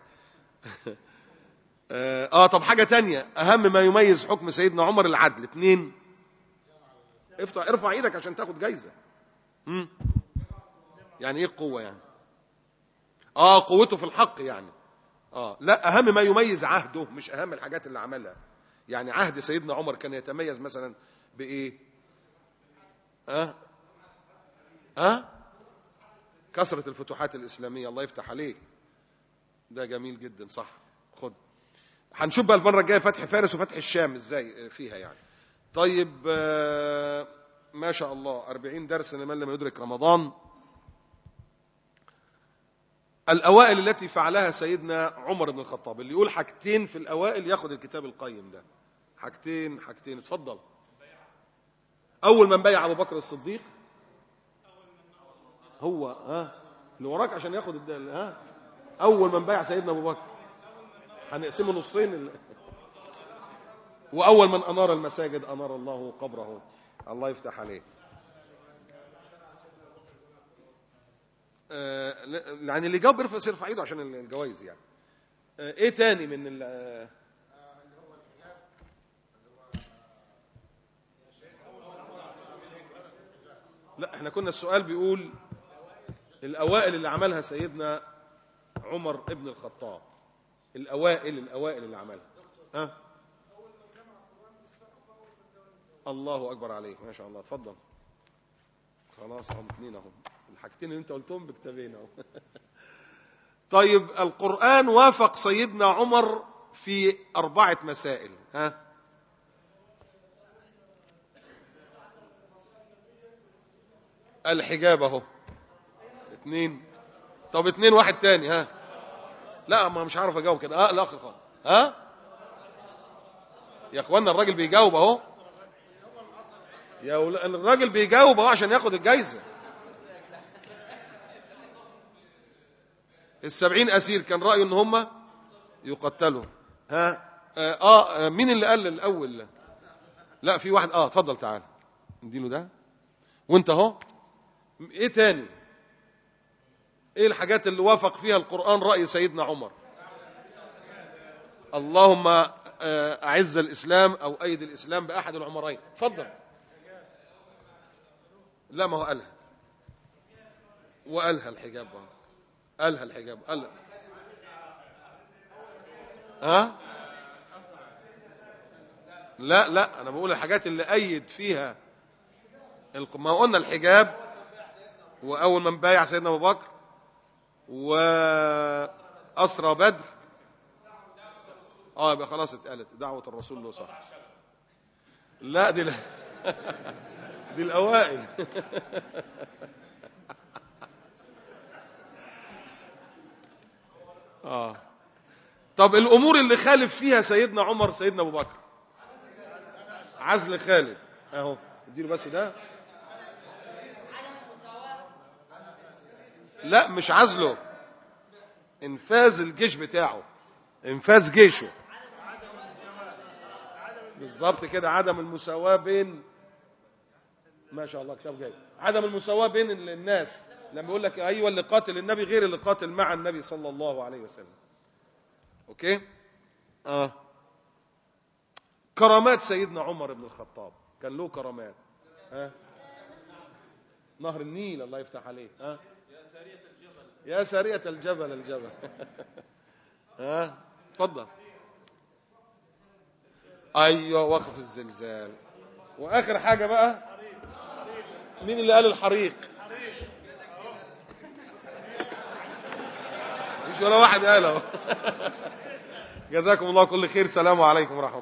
اه آه، طب حاجه تانية اهم ما يميز حكم سيدنا عمر العدل اتنين ارفع ارفع ايدك عشان تاخد جايزه مم. يعني ايه القوه يعني اه قوته في الحق يعني اه لا اهم ما يميز عهده مش اهم الحاجات اللي عملها يعني عهد سيدنا عمر كان يتميز مثلا بايه اه اه كثرة الفتوحات الإسلامية الله يفتح عليك ده جميل جدا صح خد هنشوف بقى المرة الجاية فتح فارس وفتح الشام ازاي فيها يعني طيب آه، ما شاء الله أربعين درس لمن لم يدرك رمضان الأوائل التي فعلها سيدنا عمر بن الخطاب اللي يقول حاجتين في الأوائل ياخد الكتاب القيم ده حاجتين حاجتين اتفضل أول من بيع أبو بكر الصديق هو ها اللي وراك عشان ياخد الد- ها أول من بيع سيدنا أبو بكر هنقسمه نصين ال... وأول من أنار المساجد أنار الله قبره الله يفتح عليه آه، لا- يعني اللي جاوب يرفع يرفع ايده عشان الجوائز يعني آه، ايه تاني من ال آه، لا احنا كنا السؤال بيقول الاوائل اللي عملها سيدنا عمر ابن الخطاب الاوائل الاوائل اللي عملها ها الله اكبر عليك ما شاء الله اتفضل خلاص هم اتنين اهم الحاجتين اللي انت قلتهم بكتابين اهو طيب القرآن وافق سيدنا عمر في أربعة مسائل ها الحجاب اهو اتنين طب اتنين واحد تاني ها لا ما مش عارف اجاوب كده اه لا خالص ها يا اخوانا الراجل بيجاوب اهو يا ولا- الراجل بيجاوب اهو عشان ياخد الجايزه السبعين أسير كان رأيه إن هم يقتلوا ها آه, آه مين اللي قال الأول لا في واحد آه اتفضل تعال نديله ده وانت اهو ايه تاني ايه الحاجات اللي وافق فيها القرآن رأي سيدنا عمر اللهم آه، أعز الإسلام أو أيد الإسلام بأحد العمرين اتفضل لا ما هو قالها وقالها الحجاب برضه. قالها الحجاب قال ها لا لا انا بقول الحاجات اللي ايد فيها الق- ما قلنا الحجاب واول من بايع سيدنا ابو بكر واسرى بدر اه يبقى خلاص اتقالت دعوه الرسول له صح لا دي لا دي الاوائل اه طب الامور اللي خالف فيها سيدنا عمر سيدنا ابو بكر عزل خالد اهو اديله بس ده لا مش عزله انفاذ الجيش بتاعه انفاذ جيشه بالظبط كده عدم المساواة بين ما شاء الله كتاب جاي عدم المساواة بين ال- الناس لما يقول لك ايوه اللي قاتل النبي غير اللي قاتل مع النبي صلى الله عليه وسلم اوكي اه كرامات سيدنا عمر بن الخطاب كان له كرامات ها نهر النيل الله يفتح عليه ها يا سارية الجبل الجبل ها اتفضل ايوه وقف الزلزال واخر حاجه بقى مين اللي قال الحريق مش ولا واحد قاله جزاكم الله كل خير سلام عليكم ورحمه الله